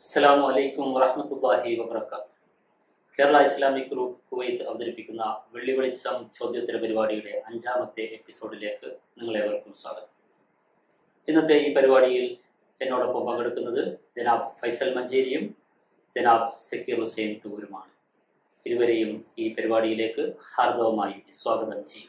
അസ്സലാമു അലൈക്കും വറഹ്മത്തുള്ളാഹി വബറകാത്ത് കേരള ഇസ്ലാമിക് ഗ്രൂപ്പ് കുവൈത്ത് അവതരിപ്പിക്കുന്ന വെള്ളി വെളിച്ചം ചോദ്യോത്തര പരിപാടിയുടെ അഞ്ചാമത്തെ എപ്പിസോഡിലേക്ക് നിങ്ങളേവർക്കും സ്വാഗതം ഇന്നത്തെ ഈ പരിപാടിയിൽ എന്നോടൊപ്പം പങ്കെടുക്കുന്നത് ജനാബ് ഫൈസൽ മഞ്ചേരിയും ജനാബ് സക്കീർ ഹുസൈൻ തൂരുമാണ് ഇരുവരെയും ഈ പരിപാടിയിലേക്ക് ഹാർദവമായി സ്വാഗതം ചെയ്യും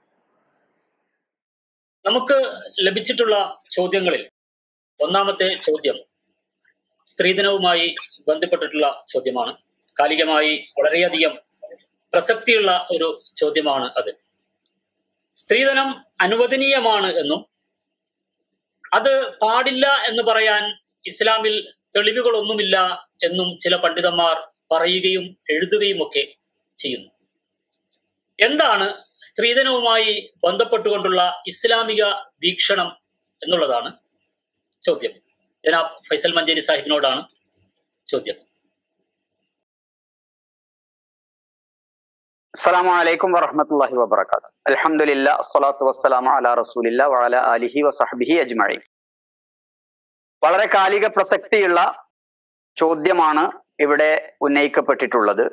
നമുക്ക് ലഭിച്ചിട്ടുള്ള ചോദ്യങ്ങളിൽ ഒന്നാമത്തെ ചോദ്യം സ്ത്രീധനവുമായി ബന്ധപ്പെട്ടിട്ടുള്ള ചോദ്യമാണ് കാലികമായി വളരെയധികം പ്രസക്തിയുള്ള ഒരു ചോദ്യമാണ് അത് സ്ത്രീധനം അനുവദനീയമാണ് എന്നും അത് പാടില്ല എന്ന് പറയാൻ ഇസ്ലാമിൽ തെളിവുകളൊന്നുമില്ല എന്നും ചില പണ്ഡിതന്മാർ പറയുകയും എഴുതുകയും ഒക്കെ ചെയ്യുന്നു എന്താണ് സ്ത്രീധനവുമായി ബന്ധപ്പെട്ടുകൊണ്ടുള്ള ഇസ്ലാമിക വീക്ഷണം എന്നുള്ളതാണ് ചോദ്യം ജനാബ് ഫൈസൽ മഞ്ചേരി സാഹിബിനോടാണ് ചോദ്യം അസ്സലാമു അലൈക്കും വറഹ്മത്തുള്ളാഹി വബറകാത്ത് അൽഹംദുലില്ല അസ്സലാത്തു വസ്സലാമു അലാ റസൂലില്ല വഅല ആലിഹി വസഹ്ബിഹി അജ്മഈൻ വളരെ കാലിക പ്രസക്തിയുള്ള ചോദ്യമാണ് ഇവിടെ ഉന്നയിക്കപ്പെട്ടിട്ടുള്ളത്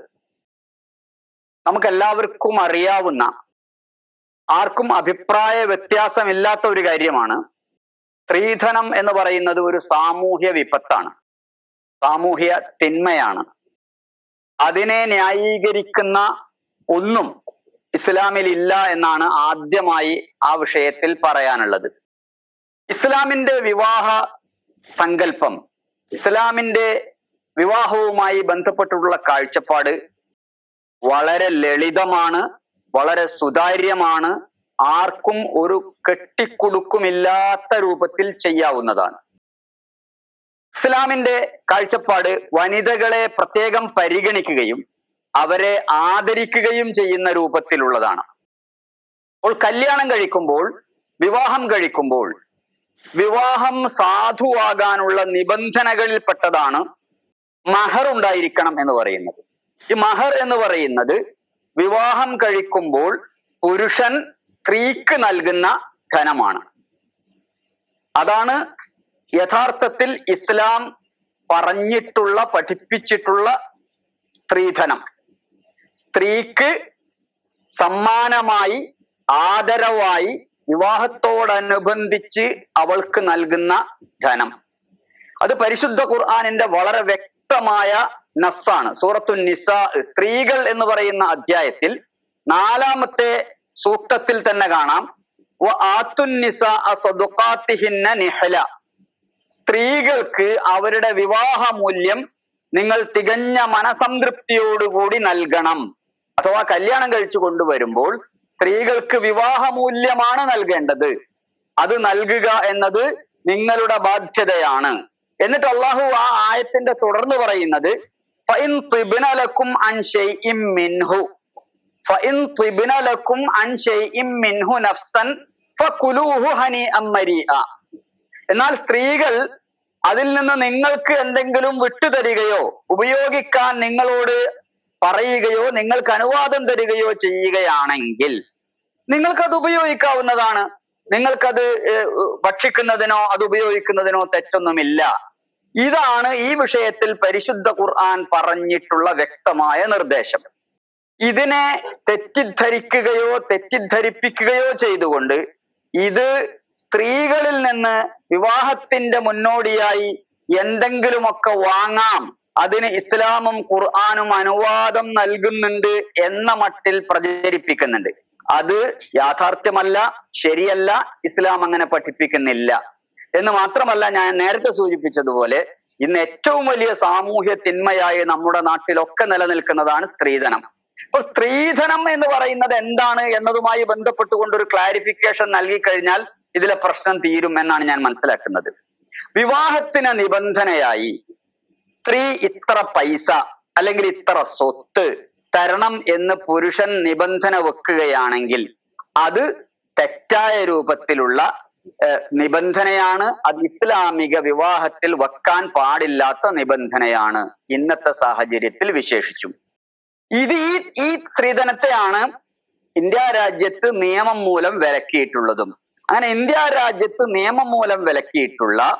നമുക്കെല്ലാവർക്കും അറിയാവുന്ന ആർക്കും അഭിപ്രായ വ്യത്യാസമില്ലാത്ത ഒരു കാര്യമാണ് സ്ത്രീധനം എന്ന് പറയുന്നത് ഒരു സാമൂഹ്യ വിപത്താണ് സാമൂഹ്യ തിന്മയാണ് അതിനെ ന്യായീകരിക്കുന്ന ഒന്നും ഇസ്ലാമിൽ ഇല്ല എന്നാണ് ആദ്യമായി ആ വിഷയത്തിൽ പറയാനുള്ളത് ഇസ്ലാമിന്റെ വിവാഹ സങ്കല്പം ഇസ്ലാമിന്റെ വിവാഹവുമായി ബന്ധപ്പെട്ടിട്ടുള്ള കാഴ്ചപ്പാട് വളരെ ലളിതമാണ് വളരെ സുതാര്യമാണ് ആർക്കും ഒരു കെട്ടിക്കുടുക്കുമില്ലാത്ത രൂപത്തിൽ ചെയ്യാവുന്നതാണ് ഇസ്ലാമിന്റെ കാഴ്ചപ്പാട് വനിതകളെ പ്രത്യേകം പരിഗണിക്കുകയും അവരെ ആദരിക്കുകയും ചെയ്യുന്ന രൂപത്തിലുള്ളതാണ് അപ്പോൾ കല്യാണം കഴിക്കുമ്പോൾ വിവാഹം കഴിക്കുമ്പോൾ വിവാഹം സാധുവാകാനുള്ള നിബന്ധനകളിൽപ്പെട്ടതാണ് മഹർ ഉണ്ടായിരിക്കണം എന്ന് പറയുന്നത് ഈ മഹർ എന്ന് പറയുന്നത് വിവാഹം കഴിക്കുമ്പോൾ പുരുഷൻ സ്ത്രീക്ക് നൽകുന്ന ധനമാണ് അതാണ് യഥാർത്ഥത്തിൽ ഇസ്ലാം പറഞ്ഞിട്ടുള്ള പഠിപ്പിച്ചിട്ടുള്ള സ്ത്രീധനം സ്ത്രീക്ക് സമ്മാനമായി ആദരവായി വിവാഹത്തോടനുബന്ധിച്ച് അവൾക്ക് നൽകുന്ന ധനം അത് പരിശുദ്ധ ഖുർആാനിന്റെ വളരെ വ്യക്തമായ നസ്സാണ് സൂറത്തു നിസ സ്ത്രീകൾ എന്ന് പറയുന്ന അധ്യായത്തിൽ നാലാമത്തെ സൂക്തത്തിൽ തന്നെ കാണാം ആത്തുന്നിസ നിഹല സ്ത്രീകൾക്ക് അവരുടെ വിവാഹ മൂല്യം നിങ്ങൾ തികഞ്ഞ മനസംതൃപ്തിയോടുകൂടി നൽകണം അഥവാ കല്യാണം കഴിച്ചു കൊണ്ടുവരുമ്പോൾ സ്ത്രീകൾക്ക് വിവാഹ മൂല്യമാണ് നൽകേണ്ടത് അത് നൽകുക എന്നത് നിങ്ങളുടെ ബാധ്യതയാണ് എന്നിട്ട് അള്ളാഹു ആ ആയത്തിന്റെ തുടർന്ന് പറയുന്നത് ഫൈൻ ത്വിബ്നലക്കും അൻ ഷൈഇം മിൻഹു ഫൈൻ ത്വിബ്നലക്കും അൻ ഷൈഇം മിൻഹു നഫ്സൻ ഫകുലൂഹു ഹനീഅം മരീഅ എന്നാൽ സ്ത്രീകൾ അതിൽ നിന്ന് നിങ്ങൾക്ക് എന്തെങ്കിലും വിട്ടുതരികയോ ഉപയോഗിക്കാൻ നിങ്ങളോട് പറയുകയോ നിങ്ങൾക്ക് അനുവാദം തരികയോ ചെയ്യുകയാണെങ്കിൽ നിങ്ങൾക്കത് ഉപയോഗിക്കാവുന്നതാണ് നിങ്ങൾക്കത് ഭക്ഷിക്കുന്നതിനോ അത് ഉപയോഗിക്കുന്നതിനോ തെറ്റൊന്നുമില്ല ഇതാണ് ഈ വിഷയത്തിൽ പരിശുദ്ധ ഖുർആൻ പറഞ്ഞിട്ടുള്ള വ്യക്തമായ നിർദ്ദേശം ഇതിനെ തെറ്റിദ്ധരിക്കുകയോ തെറ്റിദ്ധരിപ്പിക്കുകയോ ചെയ്തുകൊണ്ട് ഇത് സ്ത്രീകളിൽ നിന്ന് വിവാഹത്തിന്റെ മുന്നോടിയായി എന്തെങ്കിലുമൊക്കെ വാങ്ങാം അതിന് ഇസ്ലാമും ഖുർആാനും അനുവാദം നൽകുന്നുണ്ട് എന്ന മട്ടിൽ പ്രചരിപ്പിക്കുന്നുണ്ട് അത് യാഥാർത്ഥ്യമല്ല ശരിയല്ല ഇസ്ലാം അങ്ങനെ പഠിപ്പിക്കുന്നില്ല എന്ന് മാത്രമല്ല ഞാൻ നേരത്തെ സൂചിപ്പിച്ചതുപോലെ ഇന്ന് ഏറ്റവും വലിയ സാമൂഹ്യ തിന്മയായി നമ്മുടെ നാട്ടിലൊക്കെ നിലനിൽക്കുന്നതാണ് സ്ത്രീധനം ഇപ്പൊ സ്ത്രീധനം എന്ന് പറയുന്നത് എന്താണ് എന്നതുമായി ബന്ധപ്പെട്ടുകൊണ്ട് ഒരു ക്ലാരിഫിക്കേഷൻ നൽകി കഴിഞ്ഞാൽ ഇതിലെ പ്രശ്നം തീരും എന്നാണ് ഞാൻ മനസ്സിലാക്കുന്നത് വിവാഹത്തിന് നിബന്ധനയായി സ്ത്രീ ഇത്ര പൈസ അല്ലെങ്കിൽ ഇത്ര സ്വത്ത് തരണം എന്ന് പുരുഷൻ നിബന്ധന വെക്കുകയാണെങ്കിൽ അത് തെറ്റായ രൂപത്തിലുള്ള നിബന്ധനയാണ് അത് ഇസ്ലാമിക വിവാഹത്തിൽ വെക്കാൻ പാടില്ലാത്ത നിബന്ധനയാണ് ഇന്നത്തെ സാഹചര്യത്തിൽ വിശേഷിച്ചും ഇത് ഈ ഈ സ്ത്രീധനത്തെയാണ് ഇന്ത്യ രാജ്യത്ത് നിയമം മൂലം വിലക്കിയിട്ടുള്ളതും അങ്ങനെ ഇന്ത്യ രാജ്യത്ത് നിയമം മൂലം വിലക്കിയിട്ടുള്ള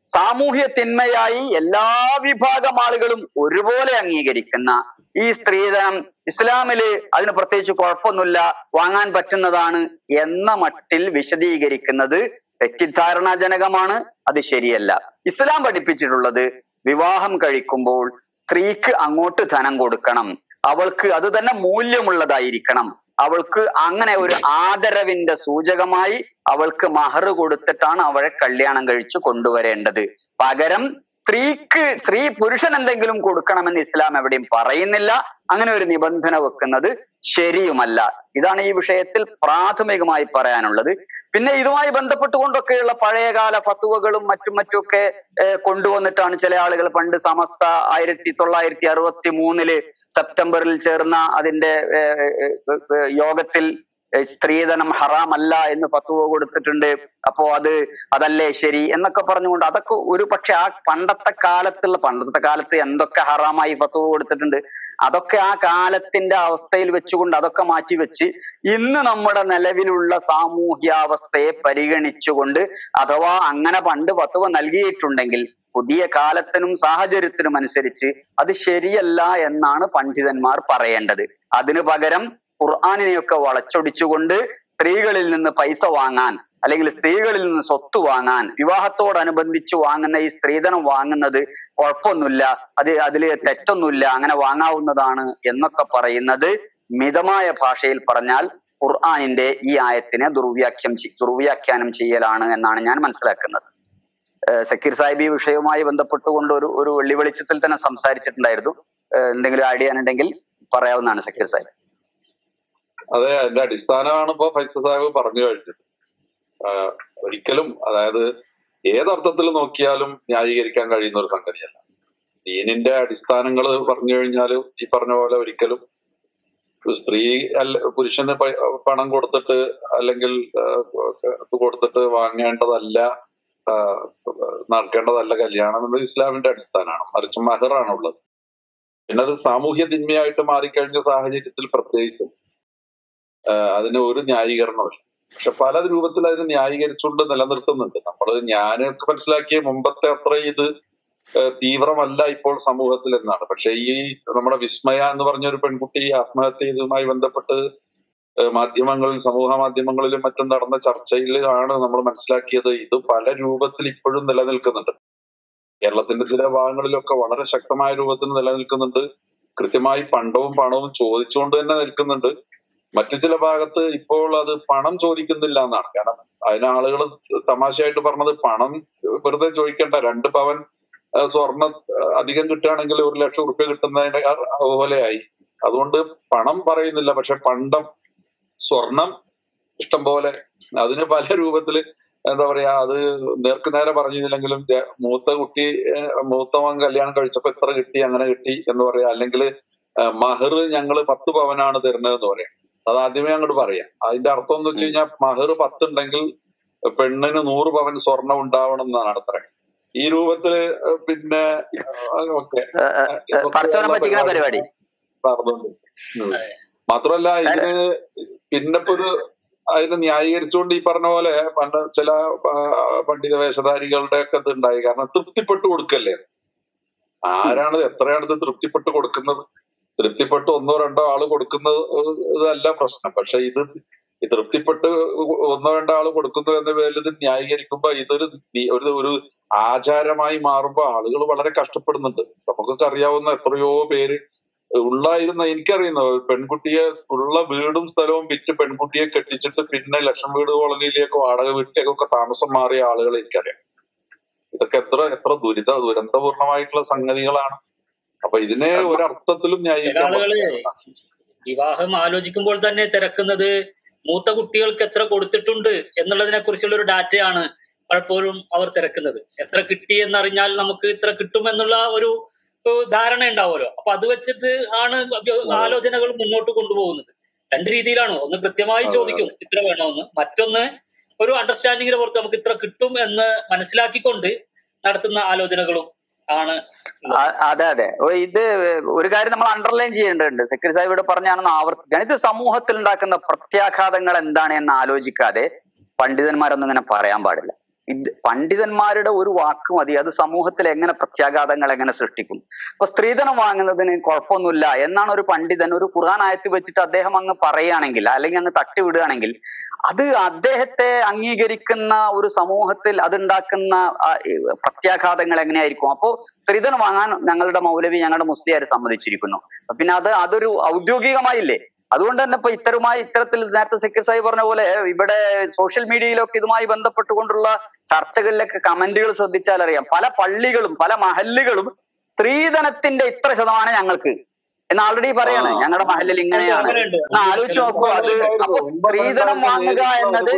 സാമൂഹ്യ തിന്മയായി എല്ലാ വിഭാഗം ആളുകളും ഒരുപോലെ അംഗീകരിക്കുന്ന ഈ സ്ത്രീധനം ഇസ്ലാമില് അതിന് പ്രത്യേകിച്ച് കുഴപ്പമൊന്നുമില്ല വാങ്ങാൻ പറ്റുന്നതാണ് എന്ന മട്ടിൽ വിശദീകരിക്കുന്നത് തെറ്റിദ്ധാരണാജനകമാണ് അത് ശരിയല്ല ഇസ്ലാം പഠിപ്പിച്ചിട്ടുള്ളത് വിവാഹം കഴിക്കുമ്പോൾ സ്ത്രീക്ക് അങ്ങോട്ട് ധനം കൊടുക്കണം അവൾക്ക് അത് തന്നെ മൂല്യമുള്ളതായിരിക്കണം അവൾക്ക് അങ്ങനെ ഒരു ആദരവിന്റെ സൂചകമായി അവൾക്ക് മഹർ കൊടുത്തിട്ടാണ് അവളെ കല്യാണം കഴിച്ചു കൊണ്ടുവരേണ്ടത് പകരം സ്ത്രീക്ക് സ്ത്രീ പുരുഷൻ എന്തെങ്കിലും കൊടുക്കണമെന്ന് ഇസ്ലാം എവിടെയും പറയുന്നില്ല അങ്ങനെ ഒരു നിബന്ധന വെക്കുന്നത് ശരിയുമല്ല ഇതാണ് ഈ വിഷയത്തിൽ പ്രാഥമികമായി പറയാനുള്ളത് പിന്നെ ഇതുമായി ബന്ധപ്പെട്ടുകൊണ്ടൊക്കെയുള്ള പഴയകാല ഫത്തുവകളും മറ്റും മറ്റുമൊക്കെ ഏർ കൊണ്ടുവന്നിട്ടാണ് ചില ആളുകൾ പണ്ട് സമസ്ത ആയിരത്തി തൊള്ളായിരത്തി അറുപത്തി മൂന്നില് സെപ്റ്റംബറിൽ ചേർന്ന അതിന്റെ ഏർ, ഏർ, ഏർ, യോഗത്തിൽ ഏർ, സ്ത്രീധനം ഹറാമല്ല എന്ന് ഫത്തുവ കൊടുത്തിട്ടുണ്ട് അപ്പോ അത് അതല്ലേ ശരി എന്നൊക്കെ പറഞ്ഞുകൊണ്ട് അതൊക്കെ ഒരു പക്ഷെ ആ പണ്ടത്തെ കാലത്തുള്ള പണ്ടത്തെ കാലത്ത് എന്തൊക്കെ ഹറാമായി ഫത്തുവ കൊടുത്തിട്ടുണ്ട് അതൊക്കെ ആ കാലത്തിന്റെ അവസ്ഥയിൽ വെച്ചുകൊണ്ട് അതൊക്കെ മാറ്റി വെച്ച് ഇന്ന് നമ്മുടെ നിലവിലുള്ള സാമൂഹ്യാവസ്ഥയെ പരിഗണിച്ചുകൊണ്ട് അഥവാ അങ്ങനെ പണ്ട് ഫത്തുവ നൽകിയിട്ടുണ്ടെങ്കിൽ പുതിയ കാലത്തിനും സാഹചര്യത്തിനും അനുസരിച്ച് അത് ശരിയല്ല എന്നാണ് പണ്ഡിതന്മാർ പറയേണ്ടത് അതിനു പകരം ഖുർആാനിനെയൊക്കെ വളച്ചൊടിച്ചുകൊണ്ട് സ്ത്രീകളിൽ നിന്ന് പൈസ വാങ്ങാൻ അല്ലെങ്കിൽ സ്ത്രീകളിൽ നിന്ന് സ്വത്ത് വാങ്ങാൻ വിവാഹത്തോടനുബന്ധിച്ച് വാങ്ങുന്ന ഈ സ്ത്രീധനം വാങ്ങുന്നത് കുഴപ്പമൊന്നുമില്ല അത് അതില് തെറ്റൊന്നുമില്ല അങ്ങനെ വാങ്ങാവുന്നതാണ് എന്നൊക്കെ പറയുന്നത് മിതമായ ഭാഷയിൽ പറഞ്ഞാൽ ഖുർആാനിന്റെ ഈ ആയത്തിനെ ദുർവ്യാഖ്യം ചെ- ദുർവ്യാഖ്യാനം ചെയ്യലാണ് എന്നാണ് ഞാൻ മനസ്സിലാക്കുന്നത് ഏഹ് സക്കീർ സാഹിബ് ഈ വിഷയവുമായി ബന്ധപ്പെട്ടുകൊണ്ട് ഒരു ഒരു വെള്ളി വെളിച്ചത്തിൽ തന്നെ സംസാരിച്ചിട്ടുണ്ടായിരുന്നു ഏഹ് എന്തെങ്കിലും ആഡ് ചെയ്യാനുണ്ടെങ്കിൽ പറയാവുന്നതാണ് സക്കീർ സാഹിബ് അതെ അതിന്റെ അടിസ്ഥാനമാണ് ഇപ്പൊ ഫൈസൽ സാഹിബ് പറഞ്ഞു കഴിഞ്ഞത് ആഹ് ഒരിക്കലും അതായത് ഏതർത്ഥത്തിൽ നോക്കിയാലും ന്യായീകരിക്കാൻ കഴിയുന്ന ഒരു സംഗതിയല്ല ദീനിന്റെ അടിസ്ഥാനങ്ങൾ പറഞ്ഞു കഴിഞ്ഞാൽ ഈ പറഞ്ഞ പോലെ ഒരിക്കലും ഒരു സ്ത്രീ അല്ല പുരുഷന് പൈ- പണം കൊടുത്തിട്ട് അല്ലെങ്കിൽ ആഹ് ഇത് കൊടുത്തിട്ട് വാങ്ങേണ്ടതല്ല ആഹ് നടക്കേണ്ടതല്ല കല്യാണം എന്നുള്ളത് ഇസ്ലാമിന്റെ അടിസ്ഥാനമാണ് മറിച്ച് മഹറാണുള്ളത് പിന്നെ അത് സാമൂഹ്യ തിന്മയായിട്ട് മാറിക്കഴിഞ്ഞ സാഹചര്യത്തിൽ പ്രത്യേകിച്ചും ആഹ് അതിന് ഒരു ന്യായീകരണമില്ല പക്ഷെ പല രൂപത്തിൽ അതിനെ ന്യായീകരിച്ചുകൊണ്ട് നിലനിർത്തുന്നുണ്ട് നമ്മൾ ഞാനൊക്കെ മനസ്സിലാക്കിയ മുമ്പത്തെ അത്ര ഇത് ആഹ് തീവ്രമല്ല ഇപ്പോൾ സമൂഹത്തിൽ എന്നാണ് പക്ഷെ ഈ നമ്മുടെ വിസ്മയ എന്ന് പറഞ്ഞ ഒരു പെൺകുട്ടി ആത്മഹത്യ ചെയ്തതുമായി ബന്ധപ്പെട്ട് ആഹ് മാധ്യമങ്ങളിൽ സമൂഹ മാധ്യമങ്ങളിലും മറ്റും നടന്ന ചർച്ചയിൽ ആണ് നമ്മൾ മനസ്സിലാക്കിയത് ഇത് പല രൂപത്തിൽ ഇപ്പോഴും നിലനിൽക്കുന്നുണ്ട് കേരളത്തിന്റെ ചില ഭാഗങ്ങളിലൊക്കെ വളരെ ശക്തമായ രൂപത്തിൽ നിലനിൽക്കുന്നുണ്ട് കൃത്യമായി പണ്ടവും പണവും ചോദിച്ചുകൊണ്ട് തന്നെ നിൽക്കുന്നുണ്ട് മറ്റു ചില ഭാഗത്ത് ഇപ്പോൾ അത് പണം ചോദിക്കുന്നില്ല എന്നാണ് കാരണം അതിന് ആളുകൾ തമാശയായിട്ട് പറഞ്ഞത് പണം വെറുതെ ചോദിക്കേണ്ട രണ്ട് പവൻ ആ, സ്വർണം ആ, അധികം കിട്ടുകയാണെങ്കിൽ ഒരു ലക്ഷം റുപ്യ കിട്ടുന്നതിന്റെ ആ- അതുപോലെയായി അതുകൊണ്ട് പണം പറയുന്നില്ല പക്ഷെ പണ്ടം സ്വർണം ഇഷ്ടം പോലെ അതിന് പല രൂപത്തില് എന്താ പറയാ അത് നേർക്ക് നേരെ പറഞ്ഞില്ലെങ്കിലും ജ- മൂത്ത കുട്ടി ഏഹ്, മൂത്തവൻ കല്യാണം കഴിച്ചപ്പോ ഇത്ര കിട്ടി അങ്ങനെ കിട്ടി എന്ന് പറയാ അല്ലെങ്കിൽ മഹർ ഞങ്ങള് പത്ത് പവനാണ് തരുന്നതെന്ന് പറയാം അത് ആദ്യമേ അങ്ങോട്ട് പറയാം അതിന്റെ അർത്ഥം എന്ന് വെച്ച് കഴിഞ്ഞാൽ മഹർ പത്തുണ്ടെങ്കിൽ പെണ്ണിന് നൂറ് പവൻ സ്വർണം ഉണ്ടാവണം എന്നാണ് അത്ര ഈ രൂപത്തില് ഏഹ്, പിന്നെ ഓക്കെ ഏഹ് ഏഹ് ഏഹ് പടച്ചോനെ പറ്റിക്കുന്ന പരിപാടി നടന്നുകൊണ്ട് ഉം. മാത്രമല്ല ഇതിന് പിന്നെ ഇപ്പൊ ഒരു അതിനെ ന്യായീകരിച്ചുകൊണ്ട് ഈ പറഞ്ഞ പോലെ പണ്ട് ചില ആ, പണ്ഡിത വേഷധാരികളുടെ ഒക്കെ ഇത് ഉണ്ടായി കാരണം തൃപ്തിപ്പെട്ട് കൊടുക്കല്ലേ ആരാണ് ഇത്? എത്രയാണ് ഇത് തൃപ്തിപ്പെട്ട് കൊടുക്കുന്നത് തൃപ്തിപ്പെട്ട് ഒന്നോ രണ്ടോ ആള് കൊടുക്കുന്നത് ഇതല്ല പ്രശ്നം പക്ഷെ ഇത് ഈ തൃപ്തിപ്പെട്ട് ഒന്നോ രണ്ടോ ആള് കൊടുക്കുന്നു എന്ന പേരിൽ ഇത് ന്യായീകരിക്കുമ്പോ ഇതൊരു നി- ഒരു ഒരു ആചാരമായി മാറുമ്പോ ആളുകൾ വളരെ കഷ്ടപ്പെടുന്നുണ്ട് നമുക്കൊക്കെ അറിയാവുന്ന എത്രയോ പേര് ഉള്ളായിരുന്ന എനിക്കറിയുന്ന ഒരു പെൺകുട്ടിയെ ഉള്ള വീടും സ്ഥലവും വിറ്റ് പെൺകുട്ടിയെ കെട്ടിച്ചിട്ട് പിന്നെ ലക്ഷം വീട് കോളനിയിലേക്ക് വാടക വീട്ടിലേക്കൊക്കെ താമസം മാറിയ ആളുകളെ എനിക്കറിയാം ഇതൊക്കെ എത്ര എത്ര ദുരിത ദുരന്തപൂർണമായിട്ടുള്ള സംഗതികളാണ് അപ്പൊ ഇതിനെ ഒരർത്ഥത്തിലും ചില ന്യായീകരിക്കാൻ ആളുകള് പറ്റില്ല വിവാഹം ആലോചിക്കുമ്പോൾ തന്നെ തിരക്കുന്നത് മൂത്ത കുട്ടികൾക്ക് എത്ര കൊടുത്തിട്ടുണ്ട് എന്നുള്ളതിനെ കുറിച്ചുള്ള ഒരു ഡാറ്റയാണ് പലപ്പോഴും അവർ തിരക്കുന്നത് എത്ര കിട്ടി എന്നറിഞ്ഞാൽ നമുക്ക് ഇത്ര കിട്ടുമെന്നുള്ള ഒരു ഏഹ്, ധാരണ ഉണ്ടാവുമല്ലോ അപ്പൊ അത് വെച്ചിട്ട് ആണ് ആലോചനകൾ മുന്നോട്ട് കൊണ്ടുപോകുന്നത് രണ്ട് രീതിയിലാണ് ഒന്ന് കൃത്യമായി അതെ, ചോദിക്കും ഇത്ര വേണമെന്ന് മറ്റൊന്ന് ഒരു അണ്ടർസ്റ്റാൻഡിങ്ങിന് പുറത്ത് നമുക്ക് ഇത്ര കിട്ടും എന്ന് മനസ്സിലാക്കിക്കൊണ്ട് നടത്തുന്ന ആലോചനകളും ആണ് ആ- അതെ അതെ ഓ, ഇത് ഒരു കാര്യം നമ്മൾ അണ്ടർലൈൻ ചെയ്യേണ്ടതുണ്ട് സെക്രട്ടറി സാഹിബ് ഇവിടെ പറഞ്ഞാണെന്ന് ആവർത്തിക്കുകയാണ് ഇത് സമൂഹത്തിൽ ഉണ്ടാക്കുന്ന പ്രത്യാഘാതങ്ങൾ എന്താണ് എന്ന് ആലോചിക്കാതെ പണ്ഡിതന്മാരൊന്നും ഇങ്ങനെ പറയാൻ പാടില്ല ഇത് പണ്ഡിതന്മാരുടെ ഒരു വാക്ക് മതി അത് സമൂഹത്തിൽ എങ്ങനെ പ്രത്യാഘാതങ്ങൾ എങ്ങനെ സൃഷ്ടിക്കും അപ്പൊ സ്ത്രീധനം വാങ്ങുന്നതിന് കുഴപ്പമൊന്നുമില്ല എന്നാണ് ഒരു പണ്ഡിതൻ ഒരു ഖുർആൻ ആയത്ത് വെച്ചിട്ട് അദ്ദേഹം അങ്ങ് പറയുകയാണെങ്കിൽ അല്ലെങ്കിൽ അങ്ങ് തട്ടിവിടുകയാണെങ്കിൽ അത് അദ്ദേഹത്തെ അംഗീകരിക്കുന്ന ഒരു സമൂഹത്തിൽ അതുണ്ടാക്കുന്ന ആ, ഈ പ്രത്യാഘാതങ്ങൾ എങ്ങനെയായിരിക്കും അപ്പോ സ്ത്രീധനം വാങ്ങാൻ ഞങ്ങളുടെ മൗലവി ഞങ്ങളുടെ മുസ്ലിയാർ സമ്മതിച്ചിരിക്കുന്നു അപ്പൊ പിന്നെ അത് അതൊരു ഔദ്യോഗികമായില്ലേ അതുകൊണ്ട് തന്നെ ഇപ്പൊ ഇത്തരമായി ഇത്തരത്തിൽ നേരത്തെ സെക്രട്ടറി സാഹിബ് പറഞ്ഞ പോലെ ഇവിടെ സോഷ്യൽ മീഡിയയിലൊക്കെ ഇതുമായി ബന്ധപ്പെട്ടുകൊണ്ടുള്ള ചർച്ചകളിലൊക്കെ കമന്റുകൾ ശ്രദ്ധിച്ചാൽ അറിയാം പല പള്ളികളും പല മഹല്ലുകളും സ്ത്രീധനത്തിന്റെ ഇത്ര ശതമാനം ഞങ്ങൾക്ക് എന്ന് ആൾറെഡി പറയാണ് ആ. ഞങ്ങളുടെ മഹല്ലിൽ ഇങ്ങനെയാണ് അങ്ങനെയുണ്ട്. ഒന്ന് ആലോചിച്ച് നോക്കൂ അത് അപ്പൊ സ്ത്രീധനം വാങ്ങുക എന്നത്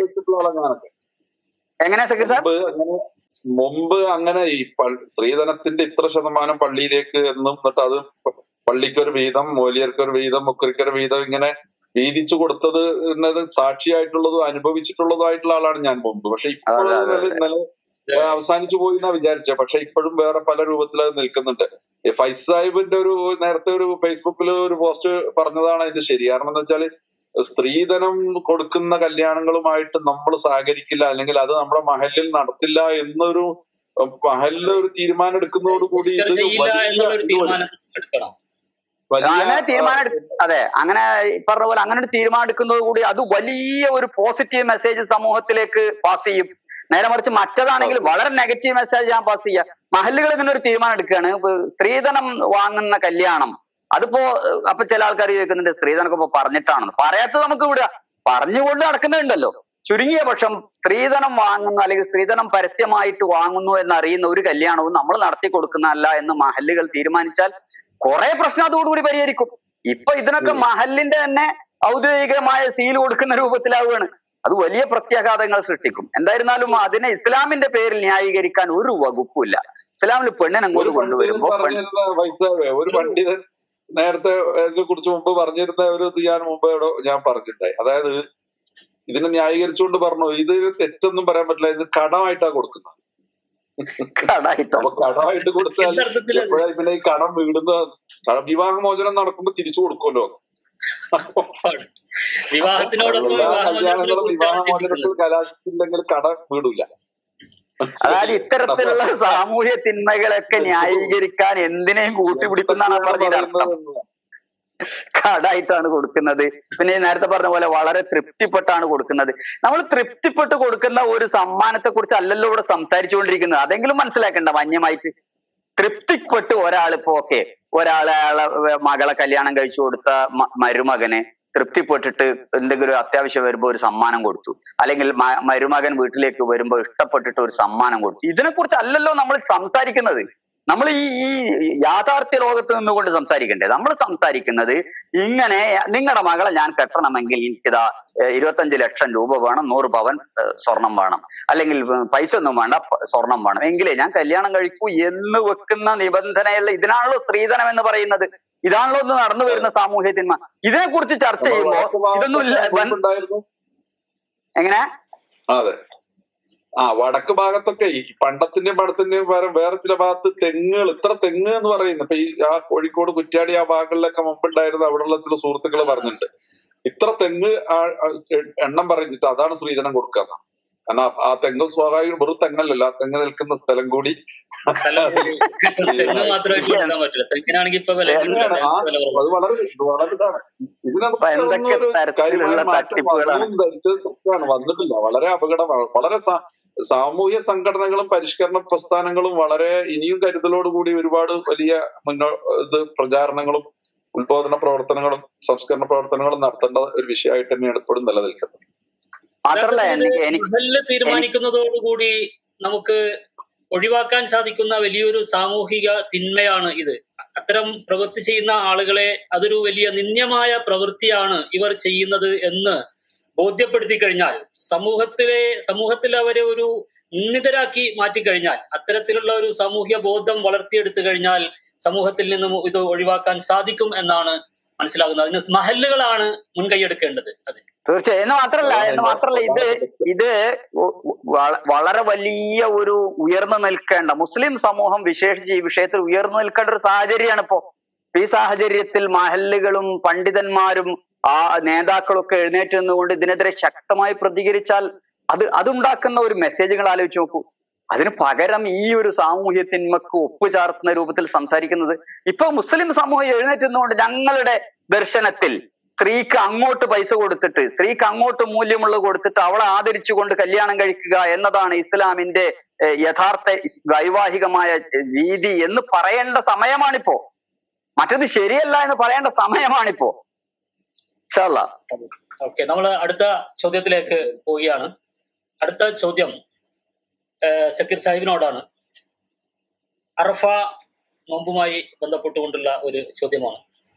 എങ്ങനെയാ സെക്രട്ടറി സാഹിബ് മുമ്പ് അങ്ങനെ മുമ്പ് അങ്ങനെ ഈ പൾ- സ്ത്രീധനത്തിന്റെ ഇത്ര ശതമാനം പള്ളിയിലേക്ക് എന്നും എന്നിട്ട് അത് പ- പള്ളിക്കൊരു വീതം മൂലിയർക്കൊരു വീതം മുക്കരിക്കൊരു വീതം ഇങ്ങനെ വീതിച്ചു കൊടുത്തത് എന്നത് സാക്ഷിയായിട്ടുള്ളതും അനുഭവിച്ചിട്ടുള്ളതുമായിട്ടുള്ള ആളാണ് ഞാൻ മുമ്പ് പക്ഷെ ഇപ്പോഴും അതെ, അതെ, ഇന്നലെ അവസാനിച്ചു പോയി എന്നാ വിചാരിച്ചത് പക്ഷെ ഇപ്പോഴും വേറെ പല രൂപത്തിൽ അത് നിൽക്കുന്നുണ്ട് ഈ ഫൈസ് സാഹിബിന്റെ ഒരു നേരത്തെ ഒരു ഫേസ്ബുക്കിൽ ഒരു പോസ്റ്റ് പറഞ്ഞതാണ് അതിന്റെ ശരി കാരണം എന്താ വെച്ചാല് സ്ത്രീധനം കൊടുക്കുന്ന കല്യാണങ്ങളുമായിട്ട് നമ്മൾ സഹകരിക്കില്ല അല്ലെങ്കിൽ അത് നമ്മുടെ മഹലിൽ നടത്തില്ല എന്നൊരു ഉം, മഹലില് ഒരു തീരുമാനം എടുക്കുന്നതോടുകൂടി രജിസ്റ്റർ ഇതൊരു ചെയ്യില്ല വലിയ എന്നുള്ളൊരു ഇത് വരും. തീരുമാനം എടുക്കണം വലിയ, അങ്ങനെ തീരുമാനം ആ, എടു- അതെ അങ്ങനെ ഈ പറഞ്ഞ പോലെ അങ്ങനെ ഒരു തീരുമാനം എടുക്കുന്നത് കൂടി അത് വലിയ ഒരു പോസിറ്റീവ് മെസ്സേജ് സമൂഹത്തിലേക്ക് പാസ് ചെയ്യും നേരെ മറിച്ച് മറ്റതാണെങ്കിൽ വളരെ നെഗറ്റീവ് മെസ്സേജ് ഞാൻ പാസ് ചെയ്യുക മഹല്ലുകൾ ഇങ്ങനെ ഒരു തീരുമാനം എടുക്കുകയാണ് ഇപ്പൊ സ്ത്രീധനം വാങ്ങുന്ന കല്യാണം അതിപ്പോ ഏഹ്, അപ്പൊ ചില ആൾക്കാർ ചോദിക്കുന്നുണ്ട് സ്ത്രീധനമൊക്കെ ഇപ്പൊ പറഞ്ഞിട്ടാണെന്ന് പറയാത്തത് നമുക്ക് വിടുക പറഞ്ഞുകൊണ്ട് നടക്കുന്നുണ്ടല്ലോ ചുരുങ്ങിയ പക്ഷം സ്ത്രീധനം വാങ്ങുന്നു അല്ലെങ്കിൽ സ്ത്രീധനം പരസ്യമായിട്ട് വാങ്ങുന്നു എന്നറിയുന്ന ഒരു കല്യാണവും നമ്മൾ നടത്തി കൊടുക്കുന്നതല്ല എന്ന് മഹല്ലുകൾ തീരുമാനിച്ചാൽ കുറെ പ്രശ്നം അതോടുകൂടി പരിഹരിക്കും ഇപ്പൊ ഇതിനൊക്കെ മഹലിന്റെ തന്നെ ഔദ്യോഗികമായ സീൽ കൊടുക്കുന്ന രൂപത്തിലാവുകയാണ് അത് വലിയ പ്രത്യാഘാതങ്ങൾ സൃഷ്ടിക്കും എന്തായിരുന്നാലും അതിനെ ഇസ്ലാമിന്റെ പേരിൽ ന്യായീകരിക്കാൻ ഒരു വകുപ്പുമില്ല ഇസ്ലാമിൽ പെണ്ണിനെ ഒരു അങ്ങോട്ട് പണ്ഡിതൻ കൊണ്ടുവരുമ്പോ പെൺ പറഞ്ഞിരുന്ന വൈസാവേ ഒരു പണ്ഡിതൻ നേരത്തെ ഇതിനെ കുറിച്ച് മുമ്പ് പറഞ്ഞിരുന്ന ഒരു ഇത് ഞാൻ മുമ്പ് എവിടോ ഞാൻ പറഞ്ഞിട്ടുണ്ടായി അതായത് ഇതിനെ ന്യായീകരിച്ചുകൊണ്ട് പറഞ്ഞു ഇത് തെറ്റൊന്നും പറയാൻ പറ്റില്ല ഇത് കടമായിട്ടാ കൊടുക്കുന്നത് കടായിട്ടോ അപ്പൊ കടമായിട്ട് കൊടുത്താൽ യഥാർത്ഥത്തിൽ അത് എപ്പോഴാ പിന്നെ ഈ കടം വീടുന്ന കടം വിവാഹമോചനം നടക്കുമ്പോ തിരിച്ചു കൊടുക്കുമല്ലോ വിവാഹത്തിനോടൊപ്പം എല്ലാ വിവാഹമോചനത്തിനെ കല്യാണങ്ങളും കുറിച്ചാണ് വിവാഹമോചനത്തിൽ ചിന്തിക്കുന്നത് കലാശിച്ചില്ലെങ്കിൽ കടം വീടൂല അതായത് ഇത്തരത്തിലുള്ള സാമൂഹ്യ തിന്മകളൊക്കെ ന്യായീകരിക്കാൻ എന്തിനേയും കൂട്ടിപ്പിടിക്കുന്നാണ് ആ പറഞ്ഞതിന്റെ അർത്ഥം കടായിട്ടാണ് കൊടുക്കുന്നത് പിന്നെ ഈ നേരത്തെ പറഞ്ഞ പോലെ വളരെ തൃപ്തിപ്പെട്ടാണ് കൊടുക്കുന്നത് നമ്മൾ തൃപ്തിപ്പെട്ട് കൊടുക്കുന്ന ഒരു സമ്മാനത്തെ കുറിച്ച് അല്ലല്ലോ ഇവിടെ സംസാരിച്ചുകൊണ്ടിരിക്കുന്നത് അതെങ്കിലും മനസ്സിലാക്കണ്ട മാന്യമായിട്ട് തൃപ്തിപ്പെട്ട് ഒരാൾ ഇപ്പൊ ഓക്കെ ഒരാൾ അയാളെ വ- മകളെ കല്യാണം കഴിച്ചു കൊടുത്ത മ- മരുമകന് തൃപ്തിപ്പെട്ടിട്ട് എന്തെങ്കിലും ഒരു അത്യാവശ്യം വരുമ്പോ ഒരു സമ്മാനം കൊടുത്തു അല്ലെങ്കിൽ മ- മരുമകൻ വീട്ടിലേക്ക് വരുമ്പോ ഇഷ്ടപ്പെട്ടിട്ട് ഒരു സമ്മാനം കൊടുത്തു ഇതിനെക്കുറിച്ച് അല്ലല്ലോ നമ്മൾ സംസാരിക്കുന്നത് നമ്മൾ ഈ ഈ യാഥാർത്ഥ്യ ലോകത്ത് നിന്നുകൊണ്ട് സംസാരിക്കണ്ടേ നമ്മൾ സംസാരിക്കുന്നത് ഇങ്ങനെ നിങ്ങളുടെ മകളെ ഞാൻ കെട്ടണമെങ്കിൽ എനിക്കിതാ ഏഹ്, ഇരുപത്തഞ്ച് ലക്ഷം രൂപ വേണം നൂറ് പവൻ ഏഹ്, സ്വർണം വേണം അല്ലെങ്കിൽ ഉം, പൈസ ഒന്നും വേണ്ട പ- സ്വർണം വേണം എങ്കിലേ ഞാൻ കല്യാണം കഴിക്കൂ എന്ന് വെക്കുന്ന നിബന്ധനയുള്ള ഇതിനാണല്ലോ സ്ത്രീധനം എന്ന് പറയുന്നത് ഇതാണല്ലോ ഇന്ന് നടന്നു വരുന്ന സാമൂഹ്യ തിന്മ ഇതിനെ കുറിച്ച് ചർച്ച ചെയ്യുമ്പോ ഇതൊന്നും ഇല്ല ബന്ധ- ഉണ്ടായിരുന്നു എങ്ങനെ അതെ ആ വടക്ക് ഭാഗത്തൊക്കെ ഈ പണ്ടത്തിന്റെയും പടത്തിന്റെയും പകരം വേറെ ചില ഭാഗത്ത് തെങ്ങുകൾ ഇത്ര തെങ്ങ് എന്ന് പറയുന്നു ഇപ്പൊ ഈ ആ കോഴിക്കോട് കുറ്റ്യാടി ആ ഭാഗങ്ങളിലൊക്കെ മുമ്പുണ്ടായിരുന്ന അവിടെയുള്ള ചില സുഹൃത്തുക്കൾ പറഞ്ഞിട്ടുണ്ട് ഇത്ര തെങ്ങ് ആ- ആ എണ്ണം പറഞ്ഞിട്ട് അതാണ് സ്ത്രീധനം കൊടുക്കുക കാരണം ആ- ആ തെങ്ങ് സ്വാഭാവികം വെറും തെങ്ങല്ലല്ലോ ആ തെങ്ങ് നിൽക്കുന്ന സ്ഥലം കൂടി സ്ഥലം കൂടി കിട്ടും. തെങ്ങ് മാത്രമായിട്ട് കൊടുക്കാൻ പറ്റില്ല തെങ്ങിനാണെങ്കിൽ ഇപ്പൊ വില തെങ്ങാണ് ആ വില കുറവ്. അത് വളരെ വളരെ ഇതാണ് ഇതിനകത്ത് അപ്പൊ എന്തൊക്കെ ഒന്നും ഒരു തരത്തിലുള്ള കാര്യമായ മാറ്റം തട്ടിപ്പുകളാണ് വന്നു ധരിച്ചത് തെറ്റാണ് വന്നിട്ടില്ല വളരെ അപകടമാണ് വളരെ സാ- സാമൂഹ്യ സംഘടനകളും പരിഷ്കരണ പ്രസ്ഥാനങ്ങളും വളരെ ഇനിയും കരുതലോടുകൂടി ഒരുപാട് വലിയ മുന്നോ ഇത് പ്രചാരണങ്ങളും ഉത്ബോധന പ്രവർത്തനങ്ങളും സംസ്കരണ പ്രവർത്തനങ്ങളും നടത്തേണ്ട ഒരു വിഷയമായിട്ട് തന്നെയാണ് ഇപ്പോഴും നിലനിൽക്കുന്നത് മാത്രല്ല യഥാർത്ഥത്തിൽ എനിക്ക് ഇത് എനിക്ക് മഹല്ല് തീരുമാനിക്കുന്നതോടുകൂടി നമുക്ക് ഒഴിവാക്കാൻ സാധിക്കുന്ന വലിയൊരു സാമൂഹിക തിന്മയാണ് ഇത് അത്തരം പ്രവൃത്തി ചെയ്യുന്ന ആളുകളെ അതൊരു വലിയ നിന്ദ്യമായ പ്രവൃത്തിയാണ് ഇവർ ചെയ്യുന്നത് എന്ന് ബോധ്യപ്പെടുത്തി കഴിഞ്ഞാൽ സമൂഹത്തിലെ സമൂഹത്തിൽ അവരെ ഒരു നിന്ദിതരാക്കി മാറ്റിക്കഴിഞ്ഞാൽ അത്തരത്തിലുള്ള ഒരു സാമൂഹ്യ ബോധം വളർത്തിയെടുത്തു കഴിഞ്ഞാൽ സമൂഹത്തിൽ നിന്നും ഇത് ഒഴിവാക്കാൻ സാധിക്കും എന്നാണ് മനസ്സിലാകുന്നത് അതിന് മഹല്ലുകളാണ് മുൻകൈയെടുക്കേണ്ടത് അത് തീർച്ചയായും എന്ന് മാത്രല്ല എന്ന് മാത്രല്ല ഇത് ഇത് വ- വള- വളരെ വലിയ ഒരു ഉയർന്നു നിൽക്കേണ്ട മുസ്ലിം സമൂഹം വിശേഷിച്ച് ഈ വിഷയത്തിൽ ഉയർന്നു നിൽക്കേണ്ട ഒരു സാഹചര്യമാണ് ഇപ്പോ ഈ സാഹചര്യത്തിൽ മഹല്ലുകളും പണ്ഡിതന്മാരും ആ നേതാക്കളൊക്കെ എഴുന്നേറ്റ് നിന്നുകൊണ്ട് ഇതിനെതിരെ ശക്തമായി പ്രതികരിച്ചാൽ അത് അതുണ്ടാക്കുന്ന ഒരു മെസ്സേജുകൾ ആലോചിച്ച് നോക്കൂ അതിന് പകരം ഈ ഒരു സാമൂഹ്യ തിന്മക്ക് ഒപ്പുചാർത്തുന്ന രൂപത്തിൽ സംസാരിക്കുന്നത് ഇപ്പൊ മുസ്ലിം സമൂഹം എഴുന്നേറ്റ് നിന്നുകൊണ്ട് ഞങ്ങളുടെ ദർശനത്തിൽ സ്ത്രീക്ക് അങ്ങോട്ട് പൈസ കൊടുത്തിട്ട് സ്ത്രീക്ക് അങ്ങോട്ട് മൂല്യമുള്ളത് കൊടുത്തിട്ട് അവളെ ആദരിച്ചുകൊണ്ട് കല്യാണം കഴിക്കുക എന്നതാണ് ഇസ്ലാമിന്റെ ഏർ യഥാർത്ഥ ഇസ് വൈവാഹികമായ ഏർ രീതി എന്ന് പറയേണ്ട സമയമാണിപ്പോ മറ്റത് ശരിയല്ല എന്ന് പറയേണ്ട സമയമാണിപ്പോ ഇൻഷാ അല്ലാ ഓക്കെ നമ്മൾ അടുത്ത ചോദ്യത്തിലേക്ക് പോവുകയാണ് അടുത്ത ചോദ്യം ഏഹ്, സക്കീർ സാഹിബിനോടാണ് അറഫ നോമ്പുമായി ബന്ധപ്പെട്ടുകൊണ്ടുള്ള ഒരു ചോദ്യമാണ്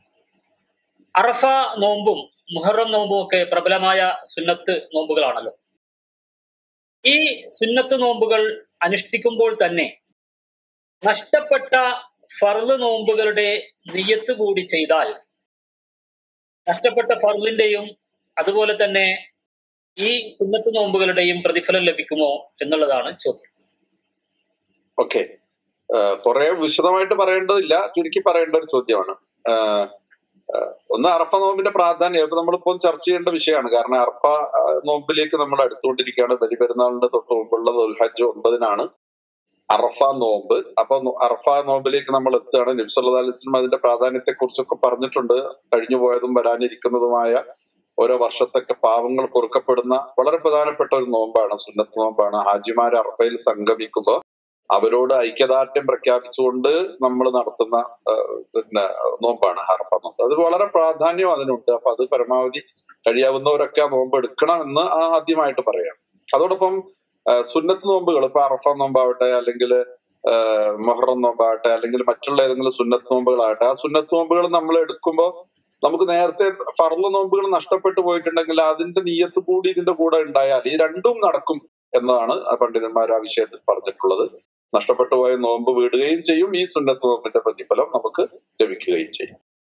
അറഫ നോമ്പും മുഹറം നോമ്പും ഒക്കെ പ്രബലമായ സുന്നത്ത് നോമ്പുകളാണല്ലോ ഈ സുന്നത്ത് നോമ്പുകൾ അനുഷ്ഠിക്കുമ്പോൾ തന്നെ നഷ്ടപ്പെട്ട ഫർള് നോമ്പുകളുടെ നിയത്ത് കൂടി ചെയ്താൽ നഷ്ടപ്പെട്ട ഫർളിന്റെയും അതുപോലെ തന്നെ ഈ സുന്നത്ത് നോമ്പുകളുടെയും പ്രതിഫലം ലഭിക്കുമോ എന്നുള്ളതാണ് ചോദ്യം ഓക്കെ കുറെ വിശദമായിട്ട് പറയേണ്ടതില്ല ചുരുക്കി പറയേണ്ട ഒരു ചോദ്യമാണ് ആഹ് ആഹ് ഒന്ന് അറഫ നോമ്പിന്റെ പ്രാധാന്യം ഇപ്പൊ നമ്മളിപ്പോൾ ചർച്ച ചെയ്യേണ്ട വിഷയമാണ് കാരണം അറഫ ആഹ് നോമ്പിലേക്ക് നമ്മൾ അടുത്തുകൊണ്ടിരിക്കുകയാണ് ബലി പെരുന്നാളിന്റെ തൊട്ട് മുമ്പുള്ള ദുൽഹജ്ജ് ഒമ്പതിനാണ് അറഫ നോമ്പ് അപ്പൊ നോ- അറഫ നോമ്പിലേക്ക് നമ്മൾ എത്തുകയാണ് നബ്സല്ലാ അലിസ്ലം അതിന്റെ പ്രാധാന്യത്തെ കുറിച്ചൊക്കെ പറഞ്ഞിട്ടുണ്ട് കഴിഞ്ഞു പോയതും വരാനിരിക്കുന്നതുമായ ഓരോ വർഷത്തൊക്കെ പാവങ്ങൾ പൊറുക്കപ്പെടുന്ന വളരെ പ്രധാനപ്പെട്ട ഒരു നോമ്പാണ് സുന്നത്ത് നോമ്പാണ് ഹാജിമാർ അറഫയിൽ സംഗമിക്കുമ്പോൾ അവരോട് ഐക്യദാർഢ്യം പ്രഖ്യാപിച്ചുകൊണ്ട് നമ്മൾ നടത്തുന്ന ആ, പിന്നെ നോമ്പാണ് ഹർഫ നോമ്പ് അത് വളരെ പ്രാധാന്യം അതിനുണ്ട് അപ്പൊ അത് പരമാവധി കഴിയാവുന്നവരൊക്കെ ആ നോമ്പ് എടുക്കണമെന്ന് ആദ്യമായിട്ട് പറയാം അതോടൊപ്പം ആ, സുന്നത്ത് നോമ്പുകൾ ഇപ്പൊ അറഫ നോമ്പാവട്ടെ അല്ലെങ്കിൽ മൊഹറം നോമ്പാവട്ടെ അല്ലെങ്കിൽ മറ്റുള്ള ഏതെങ്കിലും സുന്നത്ത് നോമ്പുകളാവട്ടെ ആ സുന്നത്ത് നോമ്പുകൾ നമ്മൾ എടുക്കുമ്പോൾ നമുക്ക് നേരത്തെ ഫർള് നോമ്പുകൾ നഷ്ടപ്പെട്ടു പോയിട്ടുണ്ടെങ്കിൽ അതിന്റെ നീയത്ത് കൂടി ഇതിന്റെ കൂടെ ഉണ്ടായാൽ ഈ രണ്ടും നടക്കും എന്നതാണ് ആ പണ്ഡിതന്മാർ ആ വിഷയത്തിൽ പറഞ്ഞിട്ടുള്ളത് നഷ്ടപ്പെട്ടു പോയ നോമ്പ് വീടുകയും ചെയ്യും ഈ സുന്നത്ത് നോമ്പിന്റെ പ്രതിഫലം നമുക്ക് ലഭിക്കുകയും ചെയ്യും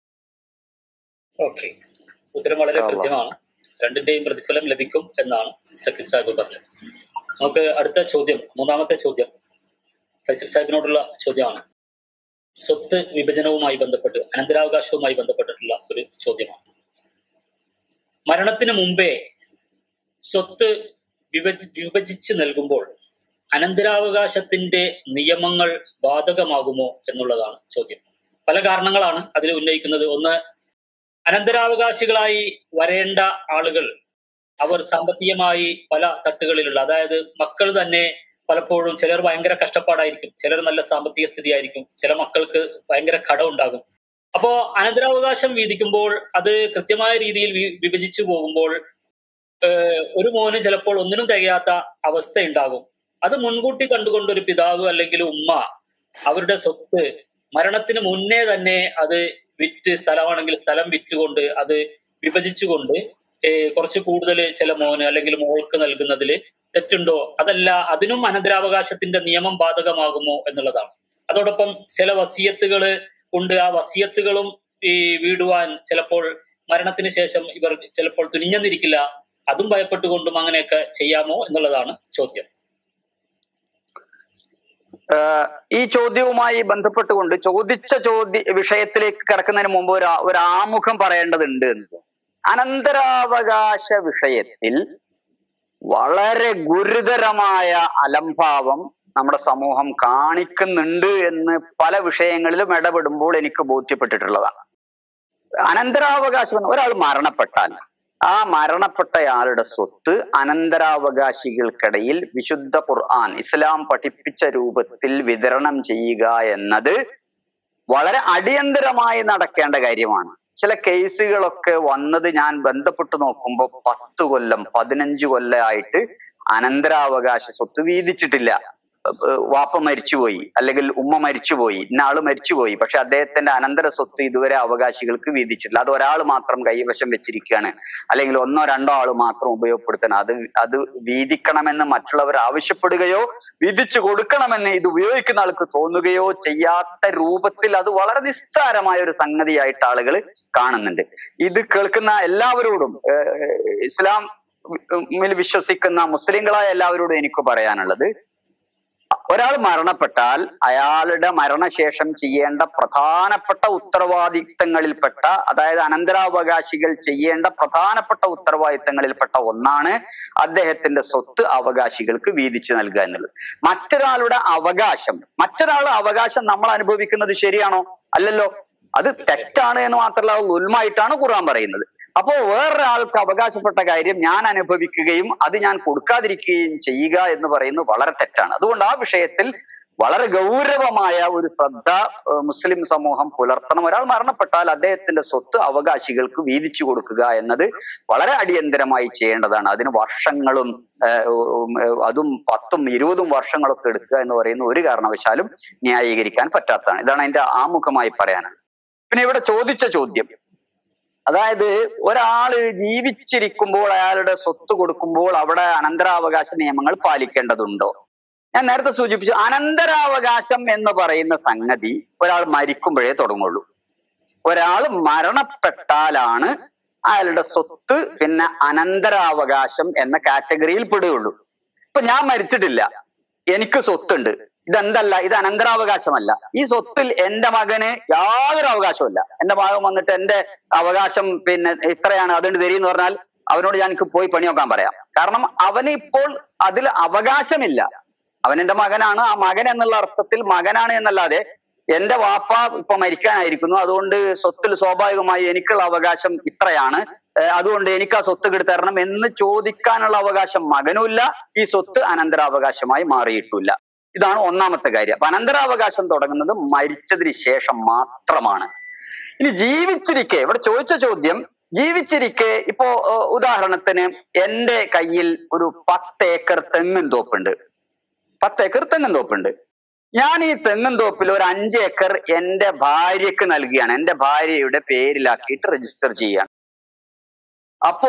ഓക്കെ ഉത്തരം വളരെ ഇൻഷാ അല്ലാ. കൃത്യമാണ് രണ്ടിന്റെയും പ്രതിഫലം ലഭിക്കും എന്നാണ് സക്കീർ സാഹിബ് പറഞ്ഞത് നമുക്ക് അടുത്ത ചോദ്യം മൂന്നാമത്തെ ചോദ്യം ഫൈസൽ സാഹിബിനോടുള്ള ചോദ്യമാണ് സ്വത്ത് വിഭജനവുമായി ബന്ധപ്പെട്ട് അനന്തരാവകാശവുമായി ബന്ധപ്പെട്ടിട്ടുള്ള ഒരു ചോദ്യമാണ് മരണത്തിന് മുമ്പേ സ്വത്ത് വിഭജി വിഭജിച്ച് നൽകുമ്പോൾ അനന്തരാവകാശത്തിന്റെ നിയമങ്ങൾ ബാധകമാകുമോ എന്നുള്ളതാണ് ചോദ്യം പല കാരണങ്ങളാണ് അതിൽ ഉന്നയിക്കുന്നത് ഒന്ന് അനന്തരാവകാശികളായി വരേണ്ട ആളുകൾ അവർ സാമ്പത്തികമായി പല തട്ടുകളിലുള്ള അതായത് മക്കൾ തന്നെ പലപ്പോഴും ചിലർ ഭയങ്കര കഷ്ടപ്പാടായിരിക്കും ചിലർ നല്ല സാമ്പത്തിക സ്ഥിതി ആയിരിക്കും ചില മക്കൾക്ക് ഭയങ്കര കടം ഉണ്ടാകും അപ്പോ അനന്തരാവകാശം വീതിക്കുമ്പോൾ അത് കൃത്യമായ രീതിയിൽ വി- വിഭജിച്ചു പോകുമ്പോൾ ഏഹ്, ഒരു മോന് ചിലപ്പോൾ ഒന്നിനും തികയാത്ത അവസ്ഥ ഉണ്ടാകും അത് മുൻകൂട്ടി കണ്ടുകൊണ്ട് ഒരു പിതാവ് അല്ലെങ്കിൽ ഉമ്മ അവരുടെ സ്വത്ത് മരണത്തിന് മുന്നേ തന്നെ അത് വിറ്റ് സ്ഥലമാണെങ്കിൽ സ്ഥലം വിറ്റുകൊണ്ട് അത് വിഭജിച്ചുകൊണ്ട് ഏഹ് കുറച്ച് കൂടുതൽ ചില മോന് അല്ലെങ്കിൽ മോൾക്ക് നൽകുന്നതിൽ തെറ്റുണ്ടോ അതല്ല അതിനും അനന്തരാവകാശത്തിന്റെ നിയമം ബാധകമാകുമോ എന്നുള്ളതാണ് അതോടൊപ്പം ചില വസിയത്തുകള് ഉണ്ട് ആ വസിയത്തുകളും ഈ വീടുവാൻ ചിലപ്പോൾ മരണത്തിന് ശേഷം ഇവർ ചിലപ്പോൾ തുനിഞ്ഞെന്നിരിക്കില്ല അതും ഭയപ്പെട്ടുകൊണ്ടും അങ്ങനെയൊക്കെ ചെയ്യാമോ എന്നുള്ളതാണ് ചോദ്യം ഏഹ് ഈ ചോദ്യവുമായി ബന്ധപ്പെട്ടുകൊണ്ട് ചോദിച്ച ചോദ്യ വിഷയത്തിലേക്ക് കടക്കുന്നതിന് മുമ്പ് ഒരു ആ- ഒരു ആമുഖം പറയേണ്ടതുണ്ട് എന്നത് അനന്തരാവകാശ വിഷയത്തിൽ വളരെ ഗുരുതരമായ അലംഭാവം നമ്മുടെ സമൂഹം കാണിക്കുന്നുണ്ട് എന്ന് പല വിഷയങ്ങളിലും ഇടപെടുമ്പോൾ എനിക്ക് ബോധ്യപ്പെട്ടിട്ടുള്ളതാണ് അനന്തരാവകാശം എന്ന് ഒരാൾ മരണപ്പെട്ടാൽ ആ മരണപ്പെട്ടയാളുടെ സ്വത്ത് അനന്തരാവകാശികൾക്കിടയിൽ വിശുദ്ധ ഖുർആൻ ഇസ്ലാം പഠിപ്പിച്ച രൂപത്തിൽ വിതരണം ചെയ്യുക എന്നത് വളരെ അടിയന്തരമായി നടക്കേണ്ട കാര്യമാണ് ചില കേസുകളൊക്കെ വന്നത് ഞാൻ ബന്ധപ്പെട്ട് നോക്കുമ്പോൾ പത്ത് കൊല്ലം പതിനഞ്ച് കൊല്ലമായിട്ട് അനന്തരാവകാശ സ്വത്ത് വീതിച്ചിട്ടില്ല ഏർ വാപ്പ മരിച്ചുപോയി അല്ലെങ്കിൽ ഉമ്മ മരിച്ചുപോയി ഇന്ന ആള് മരിച്ചുപോയി പക്ഷെ അദ്ദേഹത്തിന്റെ അനന്തര സ്വത്ത് ഇതുവരെ അവകാശികൾക്ക് വീതിച്ചിട്ടില്ല അത് ഒരാൾ മാത്രം കൈവശം വെച്ചിരിക്കുകയാണ് അല്ലെങ്കിൽ ഒന്നോ രണ്ടോ ആള് മാത്രം ഉപയോഗപ്പെടുത്തണം അത് അത് വീതിക്കണമെന്ന് മറ്റുള്ളവർ ആവശ്യപ്പെടുകയോ വിധിച്ചു കൊടുക്കണമെന്ന് ഇത് ഉപയോഗിക്കുന്ന ആൾക്ക് തോന്നുകയോ ചെയ്യാത്ത രൂപത്തിൽ അത് വളരെ നിസ്സാരമായ ഒരു സംഗതിയായിട്ട് ആളുകൾ കാണുന്നുണ്ട് ഇത് കേൾക്കുന്ന എല്ലാവരോടും ഏർ ഇസ്ലാം വിശ്വസിക്കുന്ന മുസ്ലിങ്ങളായ എല്ലാവരോടും എനിക്ക് പറയാനുള്ളത് ഒരാൾ മരണപ്പെട്ടാൽ അയാളുടെ മരണശേഷം ചെയ്യേണ്ട പ്രധാനപ്പെട്ട ഉത്തരവാദിത്തങ്ങളിൽപ്പെട്ട അതായത് അനന്തരാവകാശികൾ ചെയ്യേണ്ട പ്രധാനപ്പെട്ട ഉത്തരവാദിത്തങ്ങളിൽപ്പെട്ട ഒന്നാണ് അദ്ദേഹത്തിന്റെ സ്വത്ത് അവകാശികൾക്ക് വീതിച്ചു നൽകുക എന്നുള്ളത് മറ്റൊരാളുടെ അവകാശം മറ്റൊരാളുടെ അവകാശം നമ്മൾ അനുഭവിക്കുന്നത് ശരിയാണോ അല്ലല്ലോ അത് തെറ്റാണ് എന്ന് മാത്രമല്ല അത് ഉൽമായിട്ടാണ് ഖുർആൻ പറയുന്നത് അപ്പോ വേറൊരാൾക്ക് അവകാശപ്പെട്ട കാര്യം ഞാൻ അനുഭവിക്കുകയും അത് ഞാൻ കൊടുക്കാതിരിക്കുകയും ചെയ്യുക എന്ന് പറയുന്നത് വളരെ തെറ്റാണ് അതുകൊണ്ട് ആ വിഷയത്തിൽ വളരെ ഗൗരവമായ ഒരു ശ്രദ്ധ ഏഹ്, മുസ്ലിം സമൂഹം പുലർത്തണം ഒരാൾ മരണപ്പെട്ടാൽ അദ്ദേഹത്തിന്റെ സ്വത്ത് അവകാശികൾക്ക് വീതിച്ചു കൊടുക്കുക എന്നത് വളരെ അടിയന്തരമായി ചെയ്യേണ്ടതാണ് അതിന് വർഷങ്ങളും ഏഹ്, ഉം, ഏഹ്, അതും പത്തും ഇരുപതും വർഷങ്ങളൊക്കെ എടുക്കുക എന്ന് പറയുന്ന ഒരു കാരണവശാലും ന്യായീകരിക്കാൻ പറ്റാത്തതാണ് ഇതാണ് അതിന്റെ ആമുഖമായി പറയാനുള്ളത് പിന്നെ ഇവിടെ ചോദിച്ച ചോദ്യം അതായത് ഒരാള് ജീവിച്ചിരിക്കുമ്പോൾ അയാളുടെ സ്വത്ത് കൊടുക്കുമ്പോൾ അവിടെ അനന്തരാവകാശ നിയമങ്ങൾ പാലിക്കേണ്ടതുണ്ടോ ഞാൻ നേരത്തെ സൂചിപ്പിച്ചു അനന്തരാവകാശം എന്ന് പറയുന്ന സംഗതി ഒരാൾ മരിക്കുമ്പോഴേ തുടങ്ങുള്ളൂ ഒരാൾ മരണപ്പെട്ടാലാണ് അയാളുടെ സ്വത്ത് പിന്നെ അനന്തരാവകാശം എന്ന കാറ്റഗറിയിൽ പെടുകയുള്ളൂ ഇപ്പൊ ഞാൻ മരിച്ചിട്ടില്ല എനിക്ക് സ്വത്തുണ്ട് ഇതെന്തല്ല ഇത് അനന്തരാവകാശമല്ല ഈ സ്വത്തിൽ എന്റെ മകന് യാതൊരു അവകാശവുമില്ല എന്റെ മകൻ വന്നിട്ട് എന്റെ അവകാശം പിന്നെ ഇത്രയാണ് അതുകൊണ്ട് തരീന്ന് പറഞ്ഞാൽ അവനോട് ഞാൻ എനിക്ക് പോയി പണി നോക്കാൻ പറയാം കാരണം അവന് ഇപ്പോൾ അതിൽ അവകാശമില്ല അവൻ എന്റെ മകനാണ് ആ മകൻ എന്നുള്ള അർത്ഥത്തിൽ മകനാണ് എന്നല്ലാതെ എന്റെ വാപ്പ ഇപ്പൊ മരിക്കാനായിരിക്കുന്നു അതുകൊണ്ട് സ്വത്തിൽ സ്വാഭാവികമായി എനിക്കുള്ള അവകാശം ഇത്രയാണ് ഏഹ് അതുകൊണ്ട് എനിക്ക് ആ സ്വത്ത് കിടത്തരണം എന്ന് ചോദിക്കാനുള്ള അവകാശം മകനുമില്ല ഈ സ്വത്ത് അനന്തരാവകാശമായി മാറിയിട്ടില്ല ഇതാണ് ഒന്നാമത്തെ കാര്യം അപ്പൊ അനന്തരാവകാശം തുടങ്ങുന്നത് മരിച്ചതിന് ശേഷം മാത്രമാണ് ഇനി ജീവിച്ചിരിക്കെ ഇവിടെ ചോദിച്ച ചോദ്യം ജീവിച്ചിരിക്കെ ഇപ്പോ ഏഹ് ഉദാഹരണത്തിന് എന്റെ കയ്യിൽ ഒരു പത്ത് ഏക്കർ തെങ്ങിൻ തോപ്പുണ്ട് പത്ത് ഏക്കർ തെങ്ങിൻ തോപ്പുണ്ട് ഞാൻ ഈ തെങ്ങിൻ തോപ്പിൽ ഒരു അഞ്ച് ഏക്കർ എന്റെ ഭാര്യക്ക് നൽകുകയാണ് എന്റെ ഭാര്യയുടെ പേരിലാക്കിയിട്ട് രജിസ്റ്റർ ചെയ്യാണ് അപ്പോ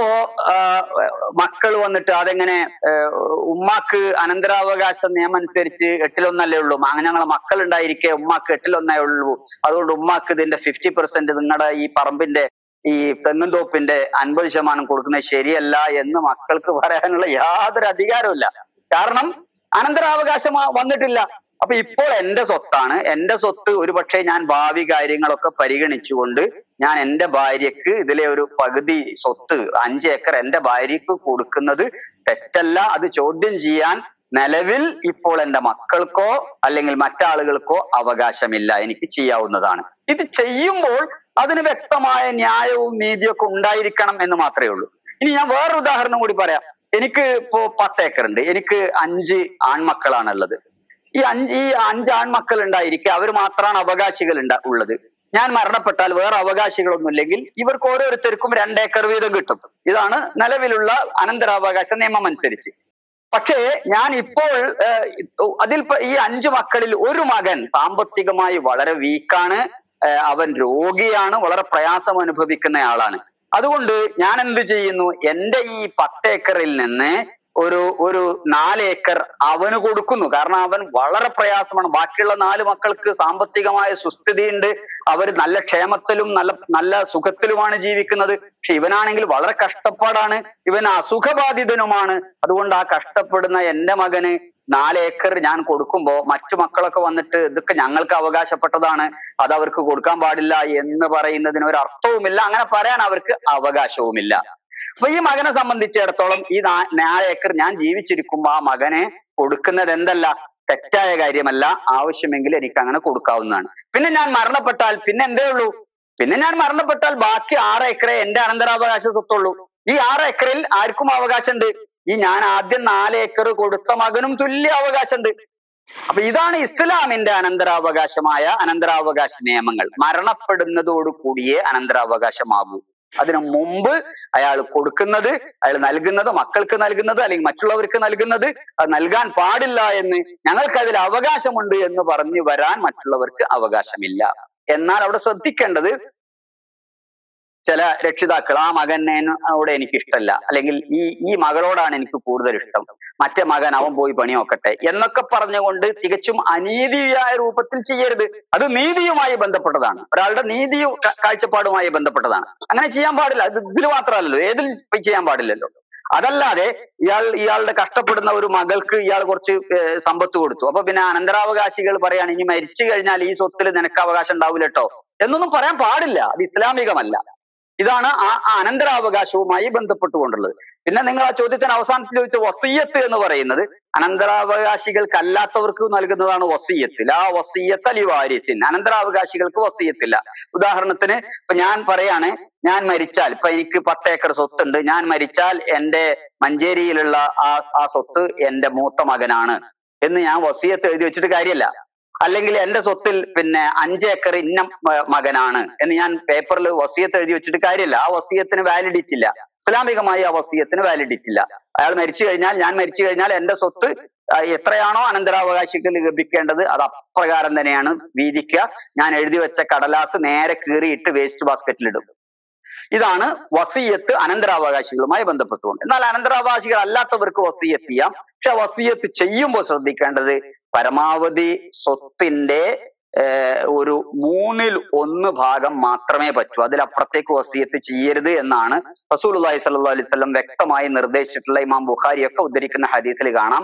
മക്കൾ വന്നിട്ട് അതെങ്ങനെ ആഹ് ഉമ്മാക്ക് അനന്തരാവകാശ നിയമം അനുസരിച്ച് എട്ടിലൊന്നല്ലേ ഉള്ളൂ അങ്ങനെ ഞങ്ങളെ മക്കൾ ഉണ്ടായിരിക്കെ ഉമ്മാക്ക് എട്ടിലൊന്നേ ഉള്ളൂ അതുകൊണ്ട് ഉമ്മാക്ക് ഇതിന്റെ ഫിഫ്റ്റി പെർസെന്റ് നിങ്ങളുടെ ഈ പറമ്പിന്റെ ഈ തെങ്ങും തോപ്പിന്റെ അൻപത് ശതമാനം കൊടുക്കുന്നത് ശരിയല്ല എന്ന് മക്കൾക്ക് പറയാനുള്ള യാതൊരു അധികാരവുമില്ല കാരണം അനന്തരാവകാശം ആ- വന്നിട്ടില്ല അപ്പൊ ഇപ്പോൾ എന്റെ സ്വത്താണ് എന്റെ സ്വത്ത് ഒരുപക്ഷെ ഞാൻ ഭാവി കാര്യങ്ങളൊക്കെ പരിഗണിച്ചുകൊണ്ട് ഞാൻ എന്റെ ഭാര്യക്ക് ഇതിലെ ഒരു പകുതി സ്വത്ത് അഞ്ച് ഏക്കർ എന്റെ ഭാര്യക്ക് കൊടുക്കുന്നത് തെറ്റല്ല അത് ചോദ്യം ചെയ്യാൻ നിലവിൽ ഇപ്പോൾ എന്റെ മക്കൾക്കോ അല്ലെങ്കിൽ മറ്റാളുകൾക്കോ അവകാശമില്ല എനിക്ക് ചെയ്യാവുന്നതാണ് ഇത് ചെയ്യുമ്പോൾ അതിന് വ്യക്തമായ ന്യായവും നീതിയും ഒക്കെ ഉണ്ടായിരിക്കണം എന്ന് മാത്രമേ ഉള്ളൂ ഇനി ഞാൻ വേറൊരു ഉദാഹരണം കൂടി പറയാം എനിക്ക് ഇപ്പോ പത്ത് ഏക്കർ ഉണ്ട് എനിക്ക് അഞ്ച് ആൺമക്കളാണുള്ളത് ഈ അഞ്ച് ഈ അഞ്ച് ആൺമക്കൾ ഉണ്ടായിരിക്കെ അവർ മാത്രമാണ് അവകാശികൾ ഉണ്ടാ ഉള്ളത് ഞാൻ മരണപ്പെട്ടാൽ വേറെ അവകാശികളൊന്നുമില്ലെങ്കിൽ ഇവർക്ക് ഓരോരുത്തർക്കും രണ്ടേക്കർ വീതം കിട്ടും ഇതാണ് നിലവിലുള്ള അനന്തരാവകാശ നിയമം അനുസരിച്ച് പക്ഷേ ഞാൻ ഇപ്പോൾ ഏഹ്, അതിൽ പ- ഈ അഞ്ചു മക്കളിൽ ഒരു മകൻ സാമ്പത്തികമായി വളരെ വീക്കാണ് അവൻ രോഗിയാണ് വളരെ പ്രയാസം അനുഭവിക്കുന്ന ആളാണ് അതുകൊണ്ട് ഞാൻ എന്ത് ചെയ്യുന്നു എന്റെ ഈ പത്തേക്കറിൽ നിന്ന് ഒരു ഒരു നാല് ഏക്കർ അവന് കൊടുക്കുന്നു കാരണം അവൻ വളരെ പ്രയാസമാണ് ബാക്കിയുള്ള നാല് മക്കൾക്ക് സാമ്പത്തികമായ സുസ്ഥിതിയുണ്ട് അവർ നല്ല ക്ഷേമത്തിലും നല്ല നല്ല സുഖത്തിലുമാണ് ജീവിക്കുന്നത് പക്ഷെ ഇവനാണെങ്കിൽ വളരെ കഷ്ടപ്പാടാണ് ഇവൻ അസുഖബാധിതനുമാണ് അതുകൊണ്ട് ആ കഷ്ടപ്പെടുന്ന എന്റെ മകന് നാല് ഏക്കർ ഞാൻ കൊടുക്കുമ്പോ മറ്റു മക്കളൊക്കെ വന്നിട്ട് ഇതൊക്കെ ഞങ്ങൾക്ക് അവകാശപ്പെട്ടതാണ് അത് അവർക്ക് കൊടുക്കാൻ പാടില്ല എന്ന് പറയുന്നതിന് ഒരു അർത്ഥവുമില്ല അങ്ങനെ പറയാൻ അവർക്ക് അവകാശവുമില്ല അപ്പൊ ഈ മകനെ സംബന്ധിച്ചിടത്തോളം ഈ നാ- നാല് ഏക്കർ ഞാൻ ജീവിച്ചിരിക്കുമ്പോ ആ മകനെ കൊടുക്കുന്നത് എന്തല്ല തെറ്റായ കാര്യമല്ല ആവശ്യമെങ്കിൽ എനിക്ക് അങ്ങനെ കൊടുക്കാവുന്നതാണ് പിന്നെ ഞാൻ മരണപ്പെട്ടാൽ പിന്നെ എന്തേ ഉള്ളൂ പിന്നെ ഞാൻ മരണപ്പെട്ടാൽ ബാക്കി ആറ് ഏക്കറെ എന്റെ അനന്തരാവകാശ സ്വത്തുള്ളൂ ഈ ആറ് ഏക്കറിൽ ആർക്കും അവകാശമുണ്ട് ഈ ഞാൻ ആദ്യം നാല് ഏക്കർ കൊടുത്ത മകനും തുല്യ അവകാശമുണ്ട് അപ്പൊ ഇതാണ് ഇസ്ലാമിന്റെ അനന്തരാവകാശമായ അനന്തരാവകാശ നിയമങ്ങൾ മരണപ്പെടുന്നതോടു കൂടിയേ അനന്തരാവകാശമാകൂ അതിനു മുമ്പ് അയാൾ കൊടുക്കുന്നത് അയാൾ നൽകുന്നത് മക്കൾക്ക് നൽകുന്നത് അല്ലെങ്കിൽ മറ്റുള്ളവർക്ക് നൽകുന്നത് അത് നൽകാൻ പാടില്ല എന്ന് ഞങ്ങൾക്ക് അതിൽ അവകാശമുണ്ട് എന്ന് പറഞ്ഞു വരാൻ മറ്റുള്ളവർക്ക് അവകാശമില്ല എന്നാൽ അവിടെ ശ്രദ്ധിക്കേണ്ടത് ചില രക്ഷിതാക്കൾ ആ മകനോട് എനിക്ക് ഇഷ്ടമല്ല അല്ലെങ്കിൽ ഈ ഈ മകളോടാണ് എനിക്ക് കൂടുതൽ ഇഷ്ടം മറ്റേ മകൻ അവൻ പോയി പണി നോക്കട്ടെ എന്നൊക്കെ പറഞ്ഞുകൊണ്ട് തികച്ചും അനീതിയായ രൂപത്തിൽ ചെയ്യരുത് അത് നീതിയുമായി ബന്ധപ്പെട്ടതാണ് ഒരാളുടെ നീതിയും ക- കാഴ്ചപ്പാടുമായി ബന്ധപ്പെട്ടതാണ് അങ്ങനെ ചെയ്യാൻ പാടില്ല അത് ഇതിൽ മാത്രമല്ലല്ലോ ഏതിൽ ചെയ്യാൻ പാടില്ലല്ലോ അതല്ലാതെ ഇയാൾ ഇയാളുടെ കഷ്ടപ്പെടുന്ന ഒരു മകൾക്ക് ഇയാൾ കുറച്ച് ഏർ സമ്പത്ത് കൊടുത്തു അപ്പൊ പിന്നെ അനന്തരാവകാശികൾ പറയാണ് ഇനി മരിച്ചു കഴിഞ്ഞാൽ ഈ സ്വത്തിൽ നിനക്ക് അവകാശം ഉണ്ടാവില്ല കേട്ടോ എന്നൊന്നും പറയാൻ പാടില്ല അത് ഇസ്ലാമികമല്ല ഇതാണ് ആ ആ അനന്തരാവകാശവുമായി ബന്ധപ്പെട്ടുകൊണ്ടുള്ളത് പിന്നെ നിങ്ങൾ ആ ചോദ്യത്തിന് അവസാനത്തിൽ ചോദിച്ച വസീയത്ത് എന്ന് പറയുന്നത് അനന്തരാവകാശികൾക്കല്ലാത്തവർക്ക് നൽകുന്നതാണ് വസീയത്ത് ലാ വസീയത്ത് അലി വാരിസിൻ അനന്തരാവകാശികൾക്ക് വസീയത്തില്ല ഉദാഹരണത്തിന് ഇപ്പൊ ഞാൻ പറയാണ് ഞാൻ മരിച്ചാൽ ഇപ്പൊ എനിക്ക് പത്ത് ഏക്കർ സ്വത്തുണ്ട് ഞാൻ മരിച്ചാൽ എന്റെ മഞ്ചേരിയിലുള്ള ആ ആ സ്വത്ത് എന്റെ മൂത്ത മകനാണ് എന്ന് ഞാൻ വസീയത്ത് എഴുതി വെച്ചിട്ട് കാര്യമല്ല അല്ലെങ്കിൽ എന്റെ സ്വത്തിൽ പിന്നെ അഞ്ച് ഏക്കർ ഇന്ന മ- മകനാണ് എന്ന് ഞാൻ പേപ്പറിൽ വസീയത്ത് എഴുതി വെച്ചിട്ട് കാര്യമില്ല ആ വസീയത്തിന് വാലിഡിറ്റി ഇല്ല ഇസ്ലാമികമായി ആ വസീയത്തിന് വാലിഡിറ്റി ഇല്ല അയാൾ മരിച്ചു കഴിഞ്ഞാൽ ഞാൻ മരിച്ചു കഴിഞ്ഞാൽ എന്റെ സ്വത്ത് ആ, എത്രയാണോ അനന്തരാവകാശികൾ ലഭിക്കേണ്ടത് അത് അപ്രകാരം തന്നെയാണ് വീതിക്കുക ഞാൻ എഴുതി വെച്ച കടലാസ് നേരെ കീറിയിട്ട് വേസ്റ്റ് ബാസ്ക്കറ്റിലിടും ഇതാണ് വസീയത്ത് അനന്തരാവകാശികളുമായി ബന്ധപ്പെട്ടുകൊണ്ട് എന്നാൽ അനന്തരാവകാശികൾ അല്ലാത്തവർക്ക് വസീയത്ത് ചെയ്യാം പക്ഷെ വസീയത്ത് ചെയ്യുമ്പോൾ ശ്രദ്ധിക്കേണ്ടത് പരമാവധി സ്വത്തിന്റെ ഏർ ഒരു മൂന്നിൽ ഒന്ന് ഭാഗം മാത്രമേ പറ്റൂ അതിലപ്പുറത്തേക്ക് വസീയത്ത് ചെയ്യരുത് എന്നാണ് റസൂൽ അലൈഹി സ്വല്ലല്ലാഹു അലൈഹി വസല്ലം വ്യക്തമായി നിർദ്ദേശിച്ചിട്ടുള്ള ഇമാം ബുഖാരിയൊക്കെ ഉദ്ധരിക്കുന്ന ഹദീസിൽ കാണാം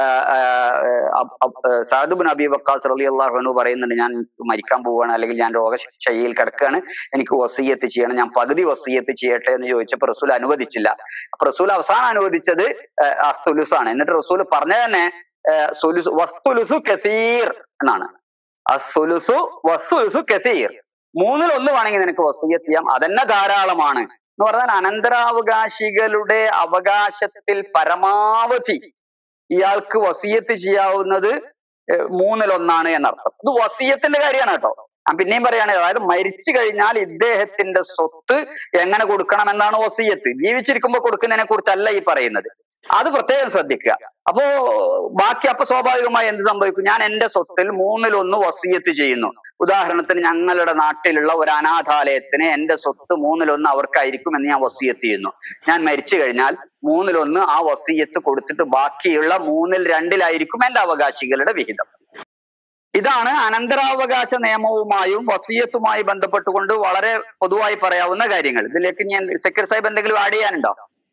സാദുബിൻ അബി വക്കാസ് റലി അള്ളാഹുനു പറയുന്നുണ്ട് ഞാൻ മരിക്കാൻ പോവുകയാണ് അല്ലെങ്കിൽ ഞാൻ രോഗശയ്യയിൽ കിടക്കുകയാണ് എനിക്ക് വസീയത്ത് ചെയ്യണം ഞാൻ പകുതി വസീയത്ത് ചെയ്യട്ടെ എന്ന് ചോദിച്ചപ്പോൾ റസൂൽ അനുവദിച്ചില്ല അപ്പൊ റസൂൽ അവസാനം അനുവദിച്ചത് അസുലുസാണ് എന്നിട്ട് റസൂൽ പറഞ്ഞ തന്നെ ഏർ സുലുസു വസ്സുലുസു കസീർ എന്നാണ് അസുലുസു വസ്സുലുസു കസീർ മൂന്നിൽ ഒന്ന് വേണമെങ്കിൽ നിനക്ക് വസീയത്ത് ചെയ്യാം അതന്നെ ധാരാളമാണ് എന്ന് പറഞ്ഞാൽ അനന്തരാവകാശികളുടെ അവകാശത്തിൽ പരമാവധി ഇയാൾക്ക് വസീയത്ത് ചെയ്യാവുന്നത് ഏർ മൂന്നിലൊന്നാണ് എന്നർത്ഥം ഇത് വസീയത്തിന്റെ കാര്യമാണ് കേട്ടോ ഞാൻ പിന്നെയും പറയാണ് അതായത് മരിച്ചു കഴിഞ്ഞാൽ ഇദ്ദേഹത്തിന്റെ സ്വത്ത് എങ്ങനെ കൊടുക്കണം എന്നാണ് വസീയത്ത് ജീവിച്ചിരിക്കുമ്പോൾ കൊടുക്കുന്നതിനെ കുറിച്ചല്ല ഈ പറയുന്നത് അത് പ്രത്യേകം ശ്രദ്ധിക്കുക അപ്പോ ബാക്കി അപ്പൊ സ്വാഭാവികമായി എന്ത് സംഭവിക്കും ഞാൻ എന്റെ സ്വത്തിൽ മൂന്നിലൊന്ന് വസീയത്ത് ചെയ്യുന്നു ഉദാഹരണത്തിന് ഞങ്ങളുടെ നാട്ടിലുള്ള ഒരു അനാഥാലയത്തിന് എന്റെ സ്വത്ത് മൂന്നിലൊന്ന് അവർക്കായിരിക്കും എന്ന് ഞാൻ വസീയത്ത് ചെയ്യുന്നു ഞാൻ മരിച്ചു കഴിഞ്ഞാൽ മൂന്നിലൊന്ന് ആ വസീയത്ത് കൊടുത്തിട്ട് ബാക്കിയുള്ള മൂന്നിൽ രണ്ടിലായിരിക്കും എന്റെ അവകാശികളുടെ വിഹിതം ഇതാണ് അനന്തരാവകാശ നിയമവുമായും വസീയത്തുമായി ബന്ധപ്പെട്ടുകൊണ്ട് വളരെ പൊതുവായി പറയാവുന്ന കാര്യങ്ങൾ ഇതിലേക്ക് ഞാൻ സെക്രട്ടറി സാഹിബ് എന്തെങ്കിലും ആഡ് ചെയ്യാനുണ്ടോ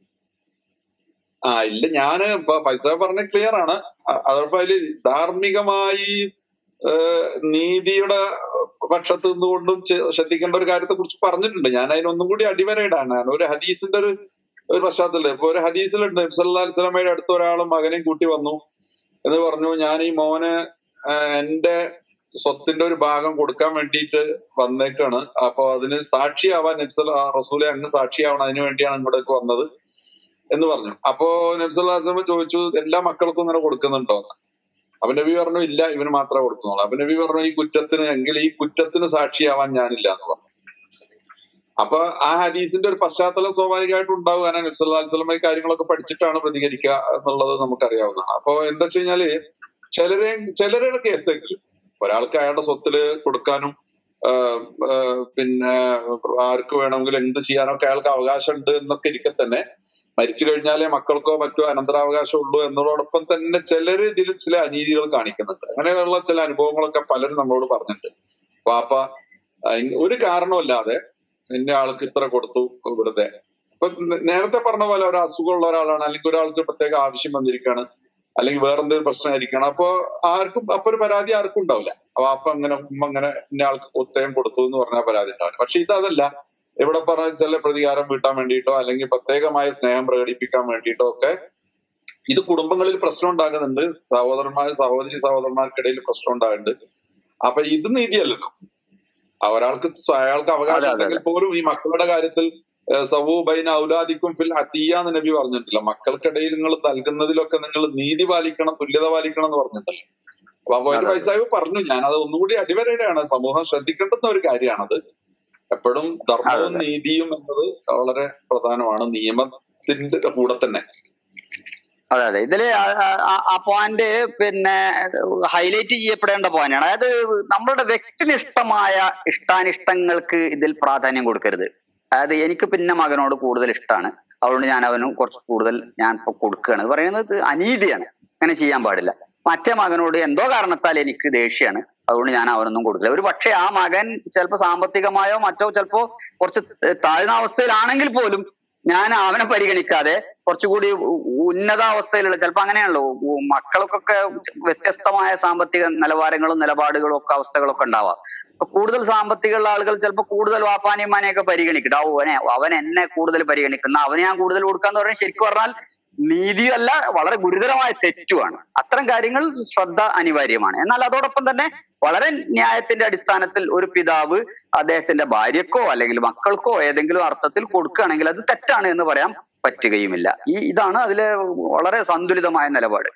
ആ ഇല്ല ഞാന് ഇപ്പൊ പൈസ പറഞ്ഞ ക്ലിയർ ആണ് അ- അതോടൊപ്പം അതില് ധാർമ്മികമായി ഏഹ്, നീതിയുടെ പക്ഷത്ത് നിന്നുകൊണ്ടും ചെ- ശ്രദ്ധിക്കേണ്ട ഒരു കാര്യത്തെ കുറിച്ച് പറഞ്ഞിട്ടുണ്ട് ഞാൻ അതിനൊന്നും കൂടി അടിവരയിടാണ് ഞാൻ ഒരു ഹദീസിന്റെ ഒരു ഒരു പശ്ചാത്തലം ഇപ്പൊ ഒരു ഹദീസിലുണ്ട് സല്ലല്ലാഹു അലൈഹി വസല്ലമയുടെ അടുത്ത ഒരാളും മകനെയും കൂട്ടി വന്നു എന്ന് പറഞ്ഞു ഞാൻ ഈ മോന് ആഹ്, എന്റെ സ്വത്തിന്റെ ഒരു ഭാഗം കൊടുക്കാൻ വേണ്ടിയിട്ട് വന്നേക്കാണ് അപ്പൊ അതിന് സാക്ഷിയാവാൻ നബ്സൽ റസൂലെ അങ്ങ് സാക്ഷിയാവണം അതിനു വേണ്ടിയാണ് ഇങ്ങോട്ടേക്ക് വന്നത് എന്ന് പറഞ്ഞു അപ്പോ നബ്സുല്ലാസ്ലമ ചോദിച്ചു എല്ലാ മക്കൾക്കും ഇങ്ങനെ കൊടുക്കുന്നുണ്ടോ എന്ന്. അപ്പൊ നബി പറഞ്ഞു ഇല്ല ഇവന് മാത്രമേ കൊടുക്കുന്നുള്ളൂ അപ്പൊ നബി പറഞ്ഞു ഈ കുറ്റത്തിന് എങ്കിൽ ഈ കുറ്റത്തിന് സാക്ഷിയാവാൻ ഞാനില്ല എന്ന് പറഞ്ഞു അപ്പൊ ആ ഹദീസിന്റെ ഒരു പശ്ചാത്തലം സ്വാഭാവികമായിട്ടും ഉണ്ടാവും കാരണം നബി സല്ലല്ലാഹു അലൈഹി വസല്ലം ഈ കാര്യങ്ങളൊക്കെ പഠിച്ചിട്ടാണ് പ്രതികരിക്കുക എന്നുള്ളത് നമുക്കറിയാവുന്നതാണ് അപ്പൊ എന്താ വെച്ച് കഴിഞ്ഞാല് ചിലരെ ചിലരുടെ കേസുകളിൽ ഒരാൾക്ക് അയാളുടെ സ്വത്തില് കൊടുക്കാനും ആഹ് ആഹ് പിന്നെ ആർക്ക് വേണമെങ്കിലും എന്ത് ചെയ്യാനൊക്കെ അയാൾക്ക് അവകാശം ഉണ്ട് എന്നൊക്കെ ഇരിക്കെ തന്നെ മരിച്ചു കഴിഞ്ഞാലേ മക്കൾക്കോ മറ്റോ അനന്തരാവകാശം ഉള്ളൂ എന്നതോടൊപ്പം തന്നെ ചിലര് ഇതിൽ ചില അനീതികൾ കാണിക്കുന്നുണ്ട് അങ്ങനെയുള്ള ചില അനുഭവങ്ങളൊക്കെ പലരും നമ്മളോട് പറഞ്ഞിട്ടുണ്ട് വാപ്പ ആ, ഇ- ഒരു കാരണമില്ലാതെ ഇന്ന ആൾക്ക് ഇത്ര കൊടുത്തു വെറുതെ ഇപ്പൊ നേ- നേരത്തെ പറഞ്ഞ പോലെ ഒരു അസുഖമുള്ള ഒരാളാണ് അല്ലെങ്കിൽ ഒരാൾക്ക് പ്രത്യേക ആവശ്യം വന്നിരിക്കുകയാണ് അല്ലെങ്കിൽ വേറെ എന്തെങ്കിലും പ്രശ്നമായിരിക്കണം അപ്പൊ ആർക്കും അപ്പൊ ഒരു പരാതി ആർക്കും ഉണ്ടാവില്ല വാപ്പ അങ്ങനെ ഉമ്മ അങ്ങനെ ഇന്ന ആൾക്ക് പ്രത്യേകം കൊടുത്തു എന്ന് പറഞ്ഞാൽ പരാതി ഉണ്ടാവില്ല പക്ഷെ ഇതതല്ല ഇവിടെ പറഞ്ഞ ചില പ്രതികാരം വീട്ടാൻ വേണ്ടിയിട്ടോ അല്ലെങ്കിൽ പ്രത്യേകമായ സ്നേഹം പ്രകടിപ്പിക്കാൻ വേണ്ടിയിട്ടോ ഒക്കെ ഇത് കുടുംബങ്ങളിൽ പ്രശ്നം ഉണ്ടാകുന്നുണ്ട് സഹോദരന്മാർ സഹോദരി സഹോദരന്മാർക്കിടയിൽ പ്രശ്നം ഉണ്ടാകുന്നുണ്ട് അപ്പൊ ഇത് നീതിയല്ലല്ലോ ആ ഒരാൾക്ക് സ്വ- അയാൾക്ക് അവകാശം അതെ, അതെ, ഉണ്ടെങ്കിൽ പോലും ഈ മക്കളുടെ കാര്യത്തിൽ ഏഹ് സവു ബൈന ഔലാദിക്കും ഫിൽ അത്തിയ എന്ന് നബി പറഞ്ഞിട്ടില്ല മക്കൾക്കിടയിൽ നിങ്ങൾ നൽകുന്നതിലൊക്കെ നിങ്ങൾ നീതി പാലിക്കണം തുല്യത പാലിക്കണം എന്ന് പറഞ്ഞിട്ടല്ലോ അപ്പൊ അപ്പൊ അതെ. വൈസാഹിബ് പറഞ്ഞു ഞാനത് ഒന്നുകൂടി അടിവരയുടെയാണ് സമൂഹം ശ്രദ്ധിക്കേണ്ടുന്ന ഒരു കാര്യമാണത് എപ്പോഴും ധർമ്മവും അതെ. നീതിയും എന്നത് വളരെ പ്രധാനമാണ് നിയമത്തിന്റെ കൂടെ തന്നെ അതെ അതെ ഇതില് ആ- ആ- ആ- ആ പോയിന്റ് പിന്നെ ഹൈലൈറ്റ് ചെയ്യപ്പെടേണ്ട പോയിന്റാണ് അതായത് നമ്മളുടെ വ്യക്തിനിഷ്ഠമായ ഇഷ്ടാനിഷ്ടങ്ങൾക്ക് ഇതിൽ പ്രാധാന്യം കൊടുക്കരുത് അതായത് എനിക്ക് പിന്നെ മകനോട് കൂടുതൽ ഇഷ്ടമാണ് അതുകൊണ്ട് ഞാൻ അവന് കുറച്ച് കൂടുതൽ ഞാൻ ഇപ്പൊ കൊടുക്കുകയാണ് ഇത് പറയുന്നത് അനീതിയാണ് അങ്ങനെ ചെയ്യാൻ പാടില്ല മറ്റേ മകനോട് എന്തോ കാരണത്താൽ എനിക്ക് ദേഷ്യമാണ് അതുകൊണ്ട് ഞാൻ അവനൊന്നും കൊടുക്കില്ല ഒരു പക്ഷേ ആ മകൻ ചിലപ്പോ സാമ്പത്തികമായോ മറ്റോ ചിലപ്പോ കുറച്ച് താഴ്ന്ന അവസ്ഥയിലാണെങ്കിൽ പോലും ഞാൻ അവനെ പരിഗണിക്കാതെ കുറച്ചുകൂടി ഉ- ഉന്നതാവസ്ഥയിലുള്ള ചിലപ്പോ അങ്ങനെയാണല്ലോ ഉ- മക്കൾക്കൊക്കെ വ്യത്യസ്തമായ സാമ്പത്തിക നിലവാരങ്ങളും നിലപാടുകളും ഒക്കെ അവസ്ഥകളൊക്കെ ഉണ്ടാവാം അപ്പൊ കൂടുതൽ സാമ്പത്തികമുള്ള ആളുകൾ ചിലപ്പോൾ കൂടുതൽ വാപ്പാനിയമ്മാനെയൊക്കെ പരിഗണിക്കട്ടെ ഓ, അവനെ അവൻ എന്നെ കൂടുതൽ പരിഗണിക്കുന്ന അവന് ഞാൻ കൂടുതൽ കൊടുക്കാന്ന് പറഞ്ഞാൽ ശരിക്കും പറഞ്ഞാൽ നീതിയല്ല വളരെ ഗുരുതരമായ തെറ്റുമാണ് അത്തരം കാര്യങ്ങൾ ശ്രദ്ധ അനിവാര്യമാണ് എന്നാൽ അതോടൊപ്പം തന്നെ വളരെ ന്യായത്തിന്റെ അടിസ്ഥാനത്തിൽ ഒരു പിതാവ് അദ്ദേഹത്തിന്റെ ഭാര്യക്കോ അല്ലെങ്കിൽ മക്കൾക്കോ ഏതെങ്കിലും അർത്ഥത്തിൽ കൊടുക്കുകയാണെങ്കിൽ അത് തെറ്റാണ് എന്ന് പറയാൻ പറ്റുകയുമില്ല ഈ ഇതാണ് അതിലെ വളരെ സന്തുലിതമായ നിലപാട്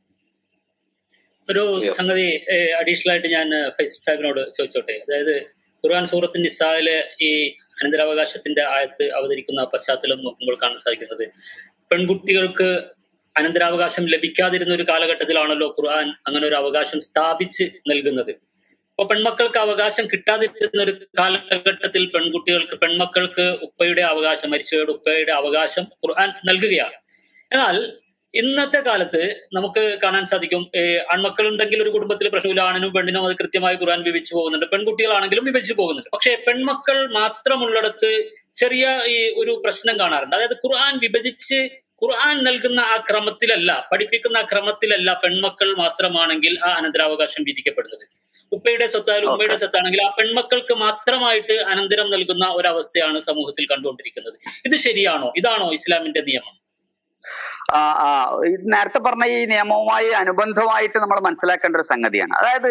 ഒരു Yes. സംഗതി അഡീഷണൽ ആയിട്ട് ഞാൻ ഏഹ്, ഫൈസൽ സാഹിബിനോട് ചോദിച്ചോട്ടെ അതായത് ഖുർആൻ സൂറത്ത് നിസായിലെ ഈ അനന്തരാവകാശത്തിന്റെ ആയത്ത് അവതരിക്കുന്ന പശ്ചാത്തലം നോക്കുമ്പോൾ കാണാൻ സാധിക്കുന്നത് പെൺകുട്ടികൾക്ക് അനന്തരാവകാശം ലഭിക്കാതിരുന്ന ഒരു കാലഘട്ടത്തിലാണല്ലോ ഖുർആൻ അങ്ങനെ ഒരു അവകാശം സ്ഥാപിച്ച് നൽകുന്നത് അപ്പൊ പെൺമക്കൾക്ക് അവകാശം കിട്ടാതിരുന്ന ഒരു കാലഘട്ടത്തിൽ പെൺകുട്ടികൾക്ക് പെൺമക്കൾക്ക് ഉപ്പയുടെ അവകാശം മരിച്ചവരുടെ ഉപ്പയുടെ അവകാശം ഖുർആൻ നൽകുകയാണ് എന്നാൽ ഇന്നത്തെ കാലത്ത് നമുക്ക് കാണാൻ സാധിക്കും ഏഹ് ആൺമക്കളുണ്ടെങ്കിൽ ഒരു കുടുംബത്തിൽ പ്രശ്നമില്ല ആണിനും പെണ്ണിനും അത് കൃത്യമായി ഖുർആൻ വിഭജിച്ചു പോകുന്നുണ്ട് പെൺകുട്ടികളാണെങ്കിലും വിഭജിച്ചു പോകുന്നുണ്ട് പക്ഷേ പെൺമക്കൾ മാത്രമുള്ളിടത്ത് ചെറിയ ഈ ഒരു പ്രശ്നം കാണാറുണ്ട് അതായത് ഖുർആൻ വിഭജിച്ച് ഖുർആൻ നൽകുന്ന ആ ക്രമത്തിലല്ല പഠിപ്പിക്കുന്ന ആ ക്രമത്തിലല്ല പെൺമക്കൾ മാത്രമാണെങ്കിൽ ആ അനന്തരാവകാശം വിധിക്കപ്പെടുന്നത് ഉപ്പയുടെ സ്വത്തായാലും ഉമ്മയുടെ സ്വത്താണെങ്കിൽ ആ പെൺമക്കൾക്ക് മാത്രമായിട്ട് അനന്തരം നൽകുന്ന ഒരവസ്ഥയാണ് സമൂഹത്തിൽ കണ്ടുകൊണ്ടിരിക്കുന്നത് ഇത് ശരിയാണോ ഇതാണോ ഇസ്ലാമിന്റെ നിയമം ആ ആ ഇത് നേരത്തെ പറഞ്ഞ ഈ നിയമവുമായി അനുബന്ധമായിട്ട് നമ്മൾ മനസ്സിലാക്കേണ്ട ഒരു സംഗതിയാണ് അതായത്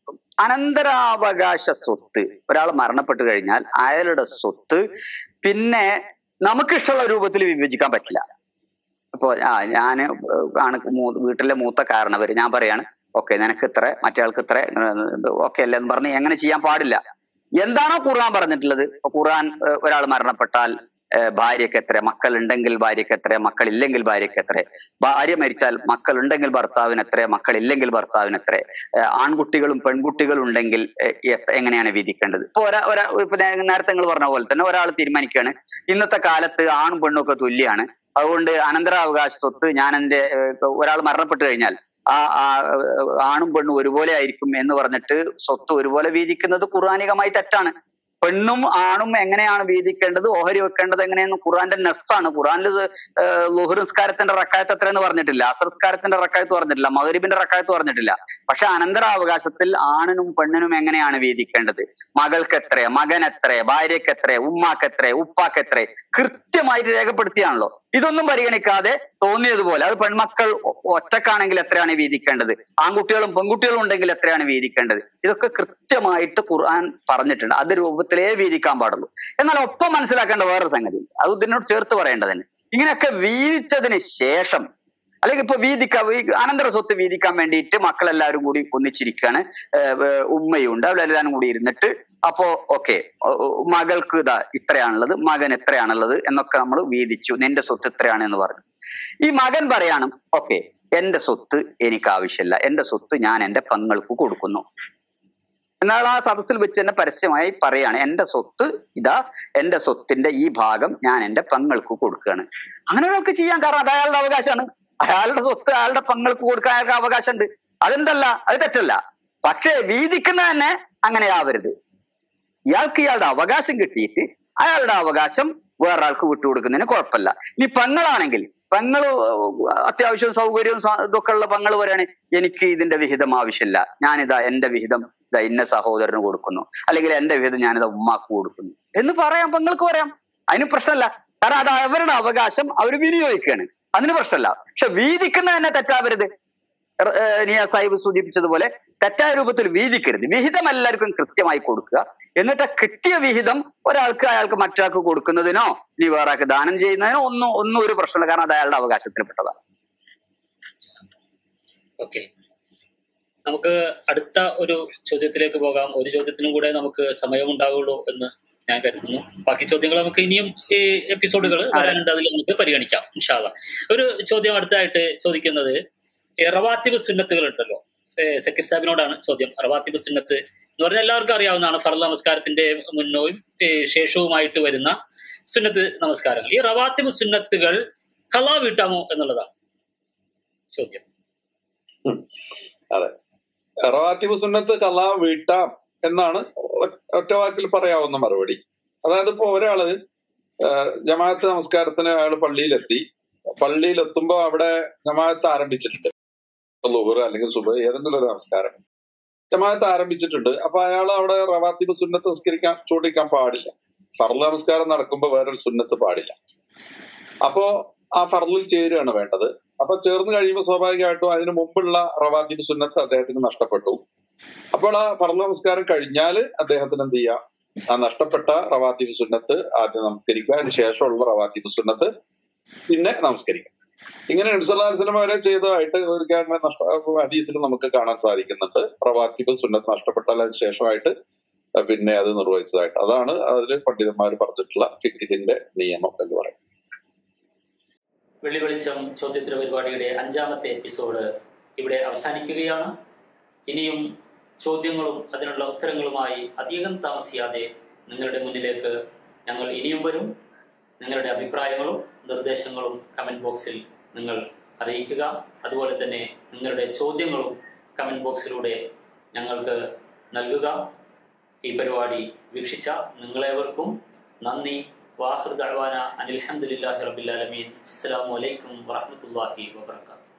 അനന്തരാവകാശ സ്വത്ത് ഒരാൾ മരണപ്പെട്ടു കഴിഞ്ഞാൽ അയാളുടെ സ്വത്ത് പിന്നെ നമുക്കിഷ്ടമുള്ള രൂപത്തിൽ വിഭജിക്കാൻ പറ്റില്ല ഇപ്പൊ ആ ഞാന് ആണ് മൂ- വീട്ടിലെ മൂത്ത കാരണവര് ഞാൻ പറയാണ് ഓക്കെ നിനക്ക് ഇത്ര മറ്റേ ആൾക്ക് ഇത്ര ഓക്കെ അല്ലേ എന്ന് പറഞ്ഞ് എങ്ങനെ ചെയ്യാൻ പാടില്ല എന്താണോ ഖുർആൻ പറഞ്ഞിട്ടുള്ളത് ഇപ്പൊ ഖുർആൻ ഒരാൾ മരണപ്പെട്ടാൽ ഏഹ് ഭാര്യയ്ക്ക് എത്ര മക്കൾ ഉണ്ടെങ്കിൽ ഭാര്യയ്ക്ക് എത്ര മക്കൾ ഇല്ലെങ്കിൽ ഭാര്യയ്ക്ക് എത്ര ഭാര്യ മരിച്ചാൽ മക്കൾ ഉണ്ടെങ്കിൽ ഭർത്താവിന് എത്ര മക്കൾ ഇല്ലെങ്കിൽ ഭർത്താവിന് എത്ര ഏഹ് ആൺകുട്ടികളും പെൺകുട്ടികളും ഉണ്ടെങ്കിൽ ഏഹ് എത്ര- എങ്ങനെയാണ് വിധിക്കേണ്ടത് ഇപ്പൊ ഒരാ ഒരാ ഇപ്പൊ നേ- നേരത്തെ നിങ്ങൾ പറഞ്ഞ പോലെ തന്നെ ഒരാൾ തീരുമാനിക്കുകയാണ് ഇന്നത്തെ കാലത്ത് ആണും പെണ്ണും ഒക്കെ തുല്യാണ് അതുകൊണ്ട് അനന്തരാവകാശ സ്വത്ത് ഞാൻ എന്റെ ഒരാൾ മരണപ്പെട്ടു കഴിഞ്ഞാൽ ആ ആ, ഏഹ്, ആണും പെണ്ണും ഒരുപോലെ ആയിരിക്കും എന്ന് പറഞ്ഞിട്ട് സ്വത്ത് ഒരുപോലെ വീതിക്കുന്നത് ഖുർആാനികമായി തെറ്റാണ് പെണ്ണും ആണും എങ്ങനെയാണ് വീതിക്കേണ്ടത് ഓഹരി വെക്കേണ്ടത് എങ്ങനെയെന്ന് ഖുർആന്റെ നെസ്സാണ് ഖുർആനിൽ ലുഹുർ നിസ്കാരത്തിന്റെ റക്കായത്ത് എത്രയെന്ന് പറഞ്ഞിട്ടില്ല അസർ നിസ്കാരത്തിന്റെ റക്കായത്ത് പറഞ്ഞിട്ടില്ല മകരിബിന്റെ റക്കായത്ത് പറഞ്ഞിട്ടില്ല പക്ഷെ അനന്തരാവകാശത്തിൽ ആണിനും പെണ്ണിനും എങ്ങനെയാണ് വീതിക്കേണ്ടത് മകൾക്ക് എത്ര മകൻ എത്ര ഭാര്യക്ക് എത്ര ഉമ്മാക്ക് എത്ര ഉപ്പാക്ക് എത്ര കൃത്യമായിട്ട് രേഖപ്പെടുത്തിയാണല്ലോ ഇതൊന്നും പരിഗണിക്കാതെ തോന്നിയതുപോലെ അത് പെൺമക്കൾ ഒ- ഒറ്റക്കാണെങ്കിൽ എത്രയാണ് വീതിക്കേണ്ടത് ആൺകുട്ടികളും പെൺകുട്ടികളും ഉണ്ടെങ്കിൽ എത്രയാണ് വീതിക്കേണ്ടത് ഇതൊക്കെ കൃത്യമായിട്ട് ഖുർആൻ പറഞ്ഞിട്ടുണ്ട് അത് രൂപത്തിലേ വീതിക്കാൻ പാടുള്ളൂ എന്നാൽ ഒപ്പം മനസ്സിലാക്കേണ്ട വേറൊരു സംഗതി അത് ഇതിനോട് ചേർത്ത് പറയേണ്ടതിന് ഇങ്ങനെയൊക്കെ വീതിച്ചതിന് ശേഷം അല്ലെങ്കിൽ ഇപ്പൊ വീതിക്കാൻ ഈ അനന്തര സ്വത്ത് വീതിക്കാൻ വേണ്ടിയിട്ട് മക്കളെല്ലാവരും കൂടി ഒന്നിച്ചിരിക്കുകയാണ് ഏഹ് ഏഹ് ഉമ്മയുണ്ട് അവരെല്ലാരും കൂടി ഇരുന്നിട്ട് അപ്പോ ഓക്കെ മകൾക്ക് ഇതാ ഇത്രയാണുള്ളത് മകൻ എത്രയാണുള്ളത് എന്നൊക്കെ നമ്മൾ വീതിച്ചു നിന്റെ സ്വത്ത് ഇത്രയാണ് എന്ന് പറഞ്ഞു ഈ മകൻ പറയാണ് ഓക്കെ എന്റെ സ്വത്ത് എനിക്ക് ആവശ്യമില്ല എന്റെ സ്വത്ത് ഞാൻ എന്റെ പെങ്ങൾക്ക് കൊടുക്കുന്നു എന്നാൽ ആ സദസ്സിൽ വെച്ച് തന്നെ പരസ്യമായി പറയാണ് എന്റെ സ്വത്ത് ഇതാ എന്റെ സ്വത്തിന്റെ ഈ ഭാഗം ഞാൻ എന്റെ പെങ്ങൾക്ക് കൊടുക്കുകയാണ് അങ്ങനെ ഒരാൾക്ക് ചെയ്യാൻ കാരണം അത് അയാളുടെ അവകാശമാണ് അയാളുടെ സ്വത്ത് അയാളുടെ പെങ്ങൾക്ക് കൊടുക്കാൻ അയാൾക്ക് അവകാശമുണ്ട് അതെന്തല്ല അത് തെറ്റല്ല പക്ഷേ വീതിക്കുന്ന തന്നെ അങ്ങനെ ആവരുത് ഇയാൾക്ക് ഇയാളുടെ അവകാശം കിട്ടിയിട്ട് അയാളുടെ അവകാശം വേറൊരാൾക്ക് വിട്ടുകൊടുക്കുന്നതിന് കുഴപ്പമില്ല ഇനി പെങ്ങളാണെങ്കിൽ പെങ്ങള് അത്യാവശ്യം സൗകര്യവും സ- ഇതൊക്കെ ഉള്ള പെങ്ങള് പറയാണ് എനിക്ക് ഇതിന്റെ വിഹിതം ആവശ്യമില്ല ഞാനിതാ എന്റെ വിഹിതം ഇതാ ഇന്ന സഹോദരന് കൊടുക്കുന്നു അല്ലെങ്കിൽ എന്റെ വിഹിതം ഞാനിതാ ഉമ്മാക്ക് കൊടുക്കുന്നു എന്ന് പറയാം പെങ്ങൾക്ക് പറയാം അതിന് പ്രശ്നമല്ല കാരണം അത് അവരുടെ അവകാശം അവർ വിനിയോഗിക്കുകയാണ് അതിന് പ്രശ്നമല്ല പക്ഷെ വീതിക്കുന്ന തന്നെ തെറ്റാവരുത് റ- ഏഹ് നിയ സാഹിബ് സൂചിപ്പിച്ചതുപോലെ തെറ്റായ രൂപത്തിൽ വീതിക്കരുത് വിഹിതം എല്ലാവർക്കും കൃത്യമായി കൊടുക്കുക എന്നിട്ട് കിട്ടിയ വിഹിതം ഒരാൾക്ക് അയാൾക്ക് മറ്റൊരാൾക്ക് കൊടുക്കുന്നതിനോ ഇനി വേറെ ആൾക്ക് ദാനം ചെയ്യുന്നതിനോ ഒന്നും ഒന്നും ഒരു പ്രശ്നമില്ല കാരണം അത് അയാളുടെ അവകാശത്തിൽപ്പെട്ടതാണ് ഓക്കെ നമുക്ക് അടുത്ത ഒരു ചോദ്യത്തിലേക്ക് പോകാം ഒരു ചോദ്യത്തിനും കൂടെ നമുക്ക് സമയമുണ്ടാവുള്ളൂ എന്ന് ഞാൻ കരുതുന്നു ബാക്കി ചോദ്യങ്ങൾ നമുക്ക് ഇനിയും ഈ എപ്പിസോഡുകൾ വരാനുണ്ട് അതിൽ നമുക്ക് പരിഗണിക്കാം ഇൻഷാല്ല ഒരു ചോദ്യം അടുത്തായിട്ട് ചോദിക്കുന്നത് ഈ റവാത്തിബ് സുന്നത്തുകൾ ഉണ്ടല്ലോ ഏഹ് സക്കീർ സാഹിബിനോടാണ് ചോദ്യം റവാത്തിബ് സുന്നത്ത് എന്ന് പറഞ്ഞാൽ എല്ലാവർക്കും അറിയാവുന്നതാണ് ഫർദ് നമസ്കാരത്തിന്റെ മുന്നോയും ഏഹ് ശേഷവുമായിട്ട് വരുന്ന സുന്നത്ത് നമസ്കാരങ്ങൾ ഈ റവാത്തിബ് സുന്നത്തുകൾ കലാ വീട്ടാമോ എന്നുള്ളതാണ് ചോദ്യം അതെ റവാത്തിബ് സുന്നത്ത് കലാ വീട്ടാം എന്നാണ് ഒ- ഒറ്റ വാക്കിൽ പറയാവുന്ന മറുപടി അതായത് ഇപ്പോ ഒരാള് ആ, ജമാഅത്ത് നമസ്കാരത്തിന് അയാൾ പള്ളിയിലെത്തി പള്ളിയിൽ എത്തുമ്പോ അവിടെ ജമാഅത്ത് ആരംഭിച്ചിട്ടുണ്ട് ലുഹർ അല്ലെങ്കിൽ സുബ ഏതെങ്കിലും ഒരു നമസ്കാരം ജമാഅത്ത് ആരംഭിച്ചിട്ടുണ്ട് അപ്പൊ അയാൾ അവിടെ റവാത്തിബ് സുന്നത്ത് നിസ്കരിക്കാൻ ചൂണ്ടിക്കാൻ പാടില്ല ഫർദ് നമസ്കാരം നടക്കുമ്പോ വേറൊരു സുന്നത്ത് പാടില്ല അപ്പോ ആ ഫർദിൽ ചേരുകയാണ് വേണ്ടത് അപ്പൊ ചേർന്ന് കഴിയുമ്പോൾ സ്വാഭാവികമായിട്ടും അതിന് മുമ്പുള്ള റവാത്തിബ് സുന്നത്ത് അദ്ദേഹത്തിന് നഷ്ടപ്പെട്ടു അപ്പോൾ ആ ഫർദ് നമസ്കാരം കഴിഞ്ഞാൽ അദ്ദേഹത്തിന് എന്ത് ചെയ്യാം ആ നഷ്ടപ്പെട്ട റവാത്തിബ് സുന്നത്ത് ആദ്യം നമസ്കരിക്കുക അതിന് ശേഷമുള്ള റവാത്തിബ് സുന്നത്ത് പിന്നെ നമസ്കരിക്കുക ഇങ്ങനെ നബ്സല്ലാസ്ലം വരെ ചെയ്തതായിട്ട് ഒരു അങ്ങനെ നഷ്ട ഹദീസിൽ നമുക്ക് കാണാൻ സാധിക്കുന്നുണ്ട് പ്രവാത്തിബ് സുന്നത്ത് നഷ്ടപ്പെട്ടാൽ അതിന് ശേഷമായിട്ട് പിന്നെ അത് നിർവഹിച്ചതായിട്ട് അതാണ് അതിൽ പണ്ഡിതന്മാർ പറഞ്ഞിട്ടുള്ള ഫിഖിന്റെ നിയമം എന്ന് പറയുന്നത് വെള്ളി വെളിച്ചം ചോദ്യോത്തര പരിപാടിയുടെ അഞ്ചാമത്തെ എപ്പിസോഡ് ഇവിടെ അവസാനിക്കുകയാണ് ഇനിയും ചോദ്യങ്ങളും അതിനുള്ള ഉത്തരങ്ങളുമായി അധികം താമസിയാതെ നിങ്ങളുടെ മുന്നിലേക്ക് ഞങ്ങൾ ഇനിയും വരും നിങ്ങളുടെ അഭിപ്രായങ്ങളും നിർദ്ദേശങ്ങളും കമൻറ്റ് ബോക്സിൽ നിങ്ങൾ അറിയിക്കുക അതുപോലെ തന്നെ നിങ്ങളുടെ ചോദ്യങ്ങളും കമൻറ്റ് ബോക്സിലൂടെ ഞങ്ങൾക്ക് നൽകുക ഈ പരിപാടി വീക്ഷിച്ച നിങ്ങളേവർക്കും നന്ദി വാഹൃദ് അനിൽഹമുല്ലാഹി റബിൻ അസ്സലാമു അലൈക്കും വറഹമത്തല്ലാഹി വാബർക്കാത്തു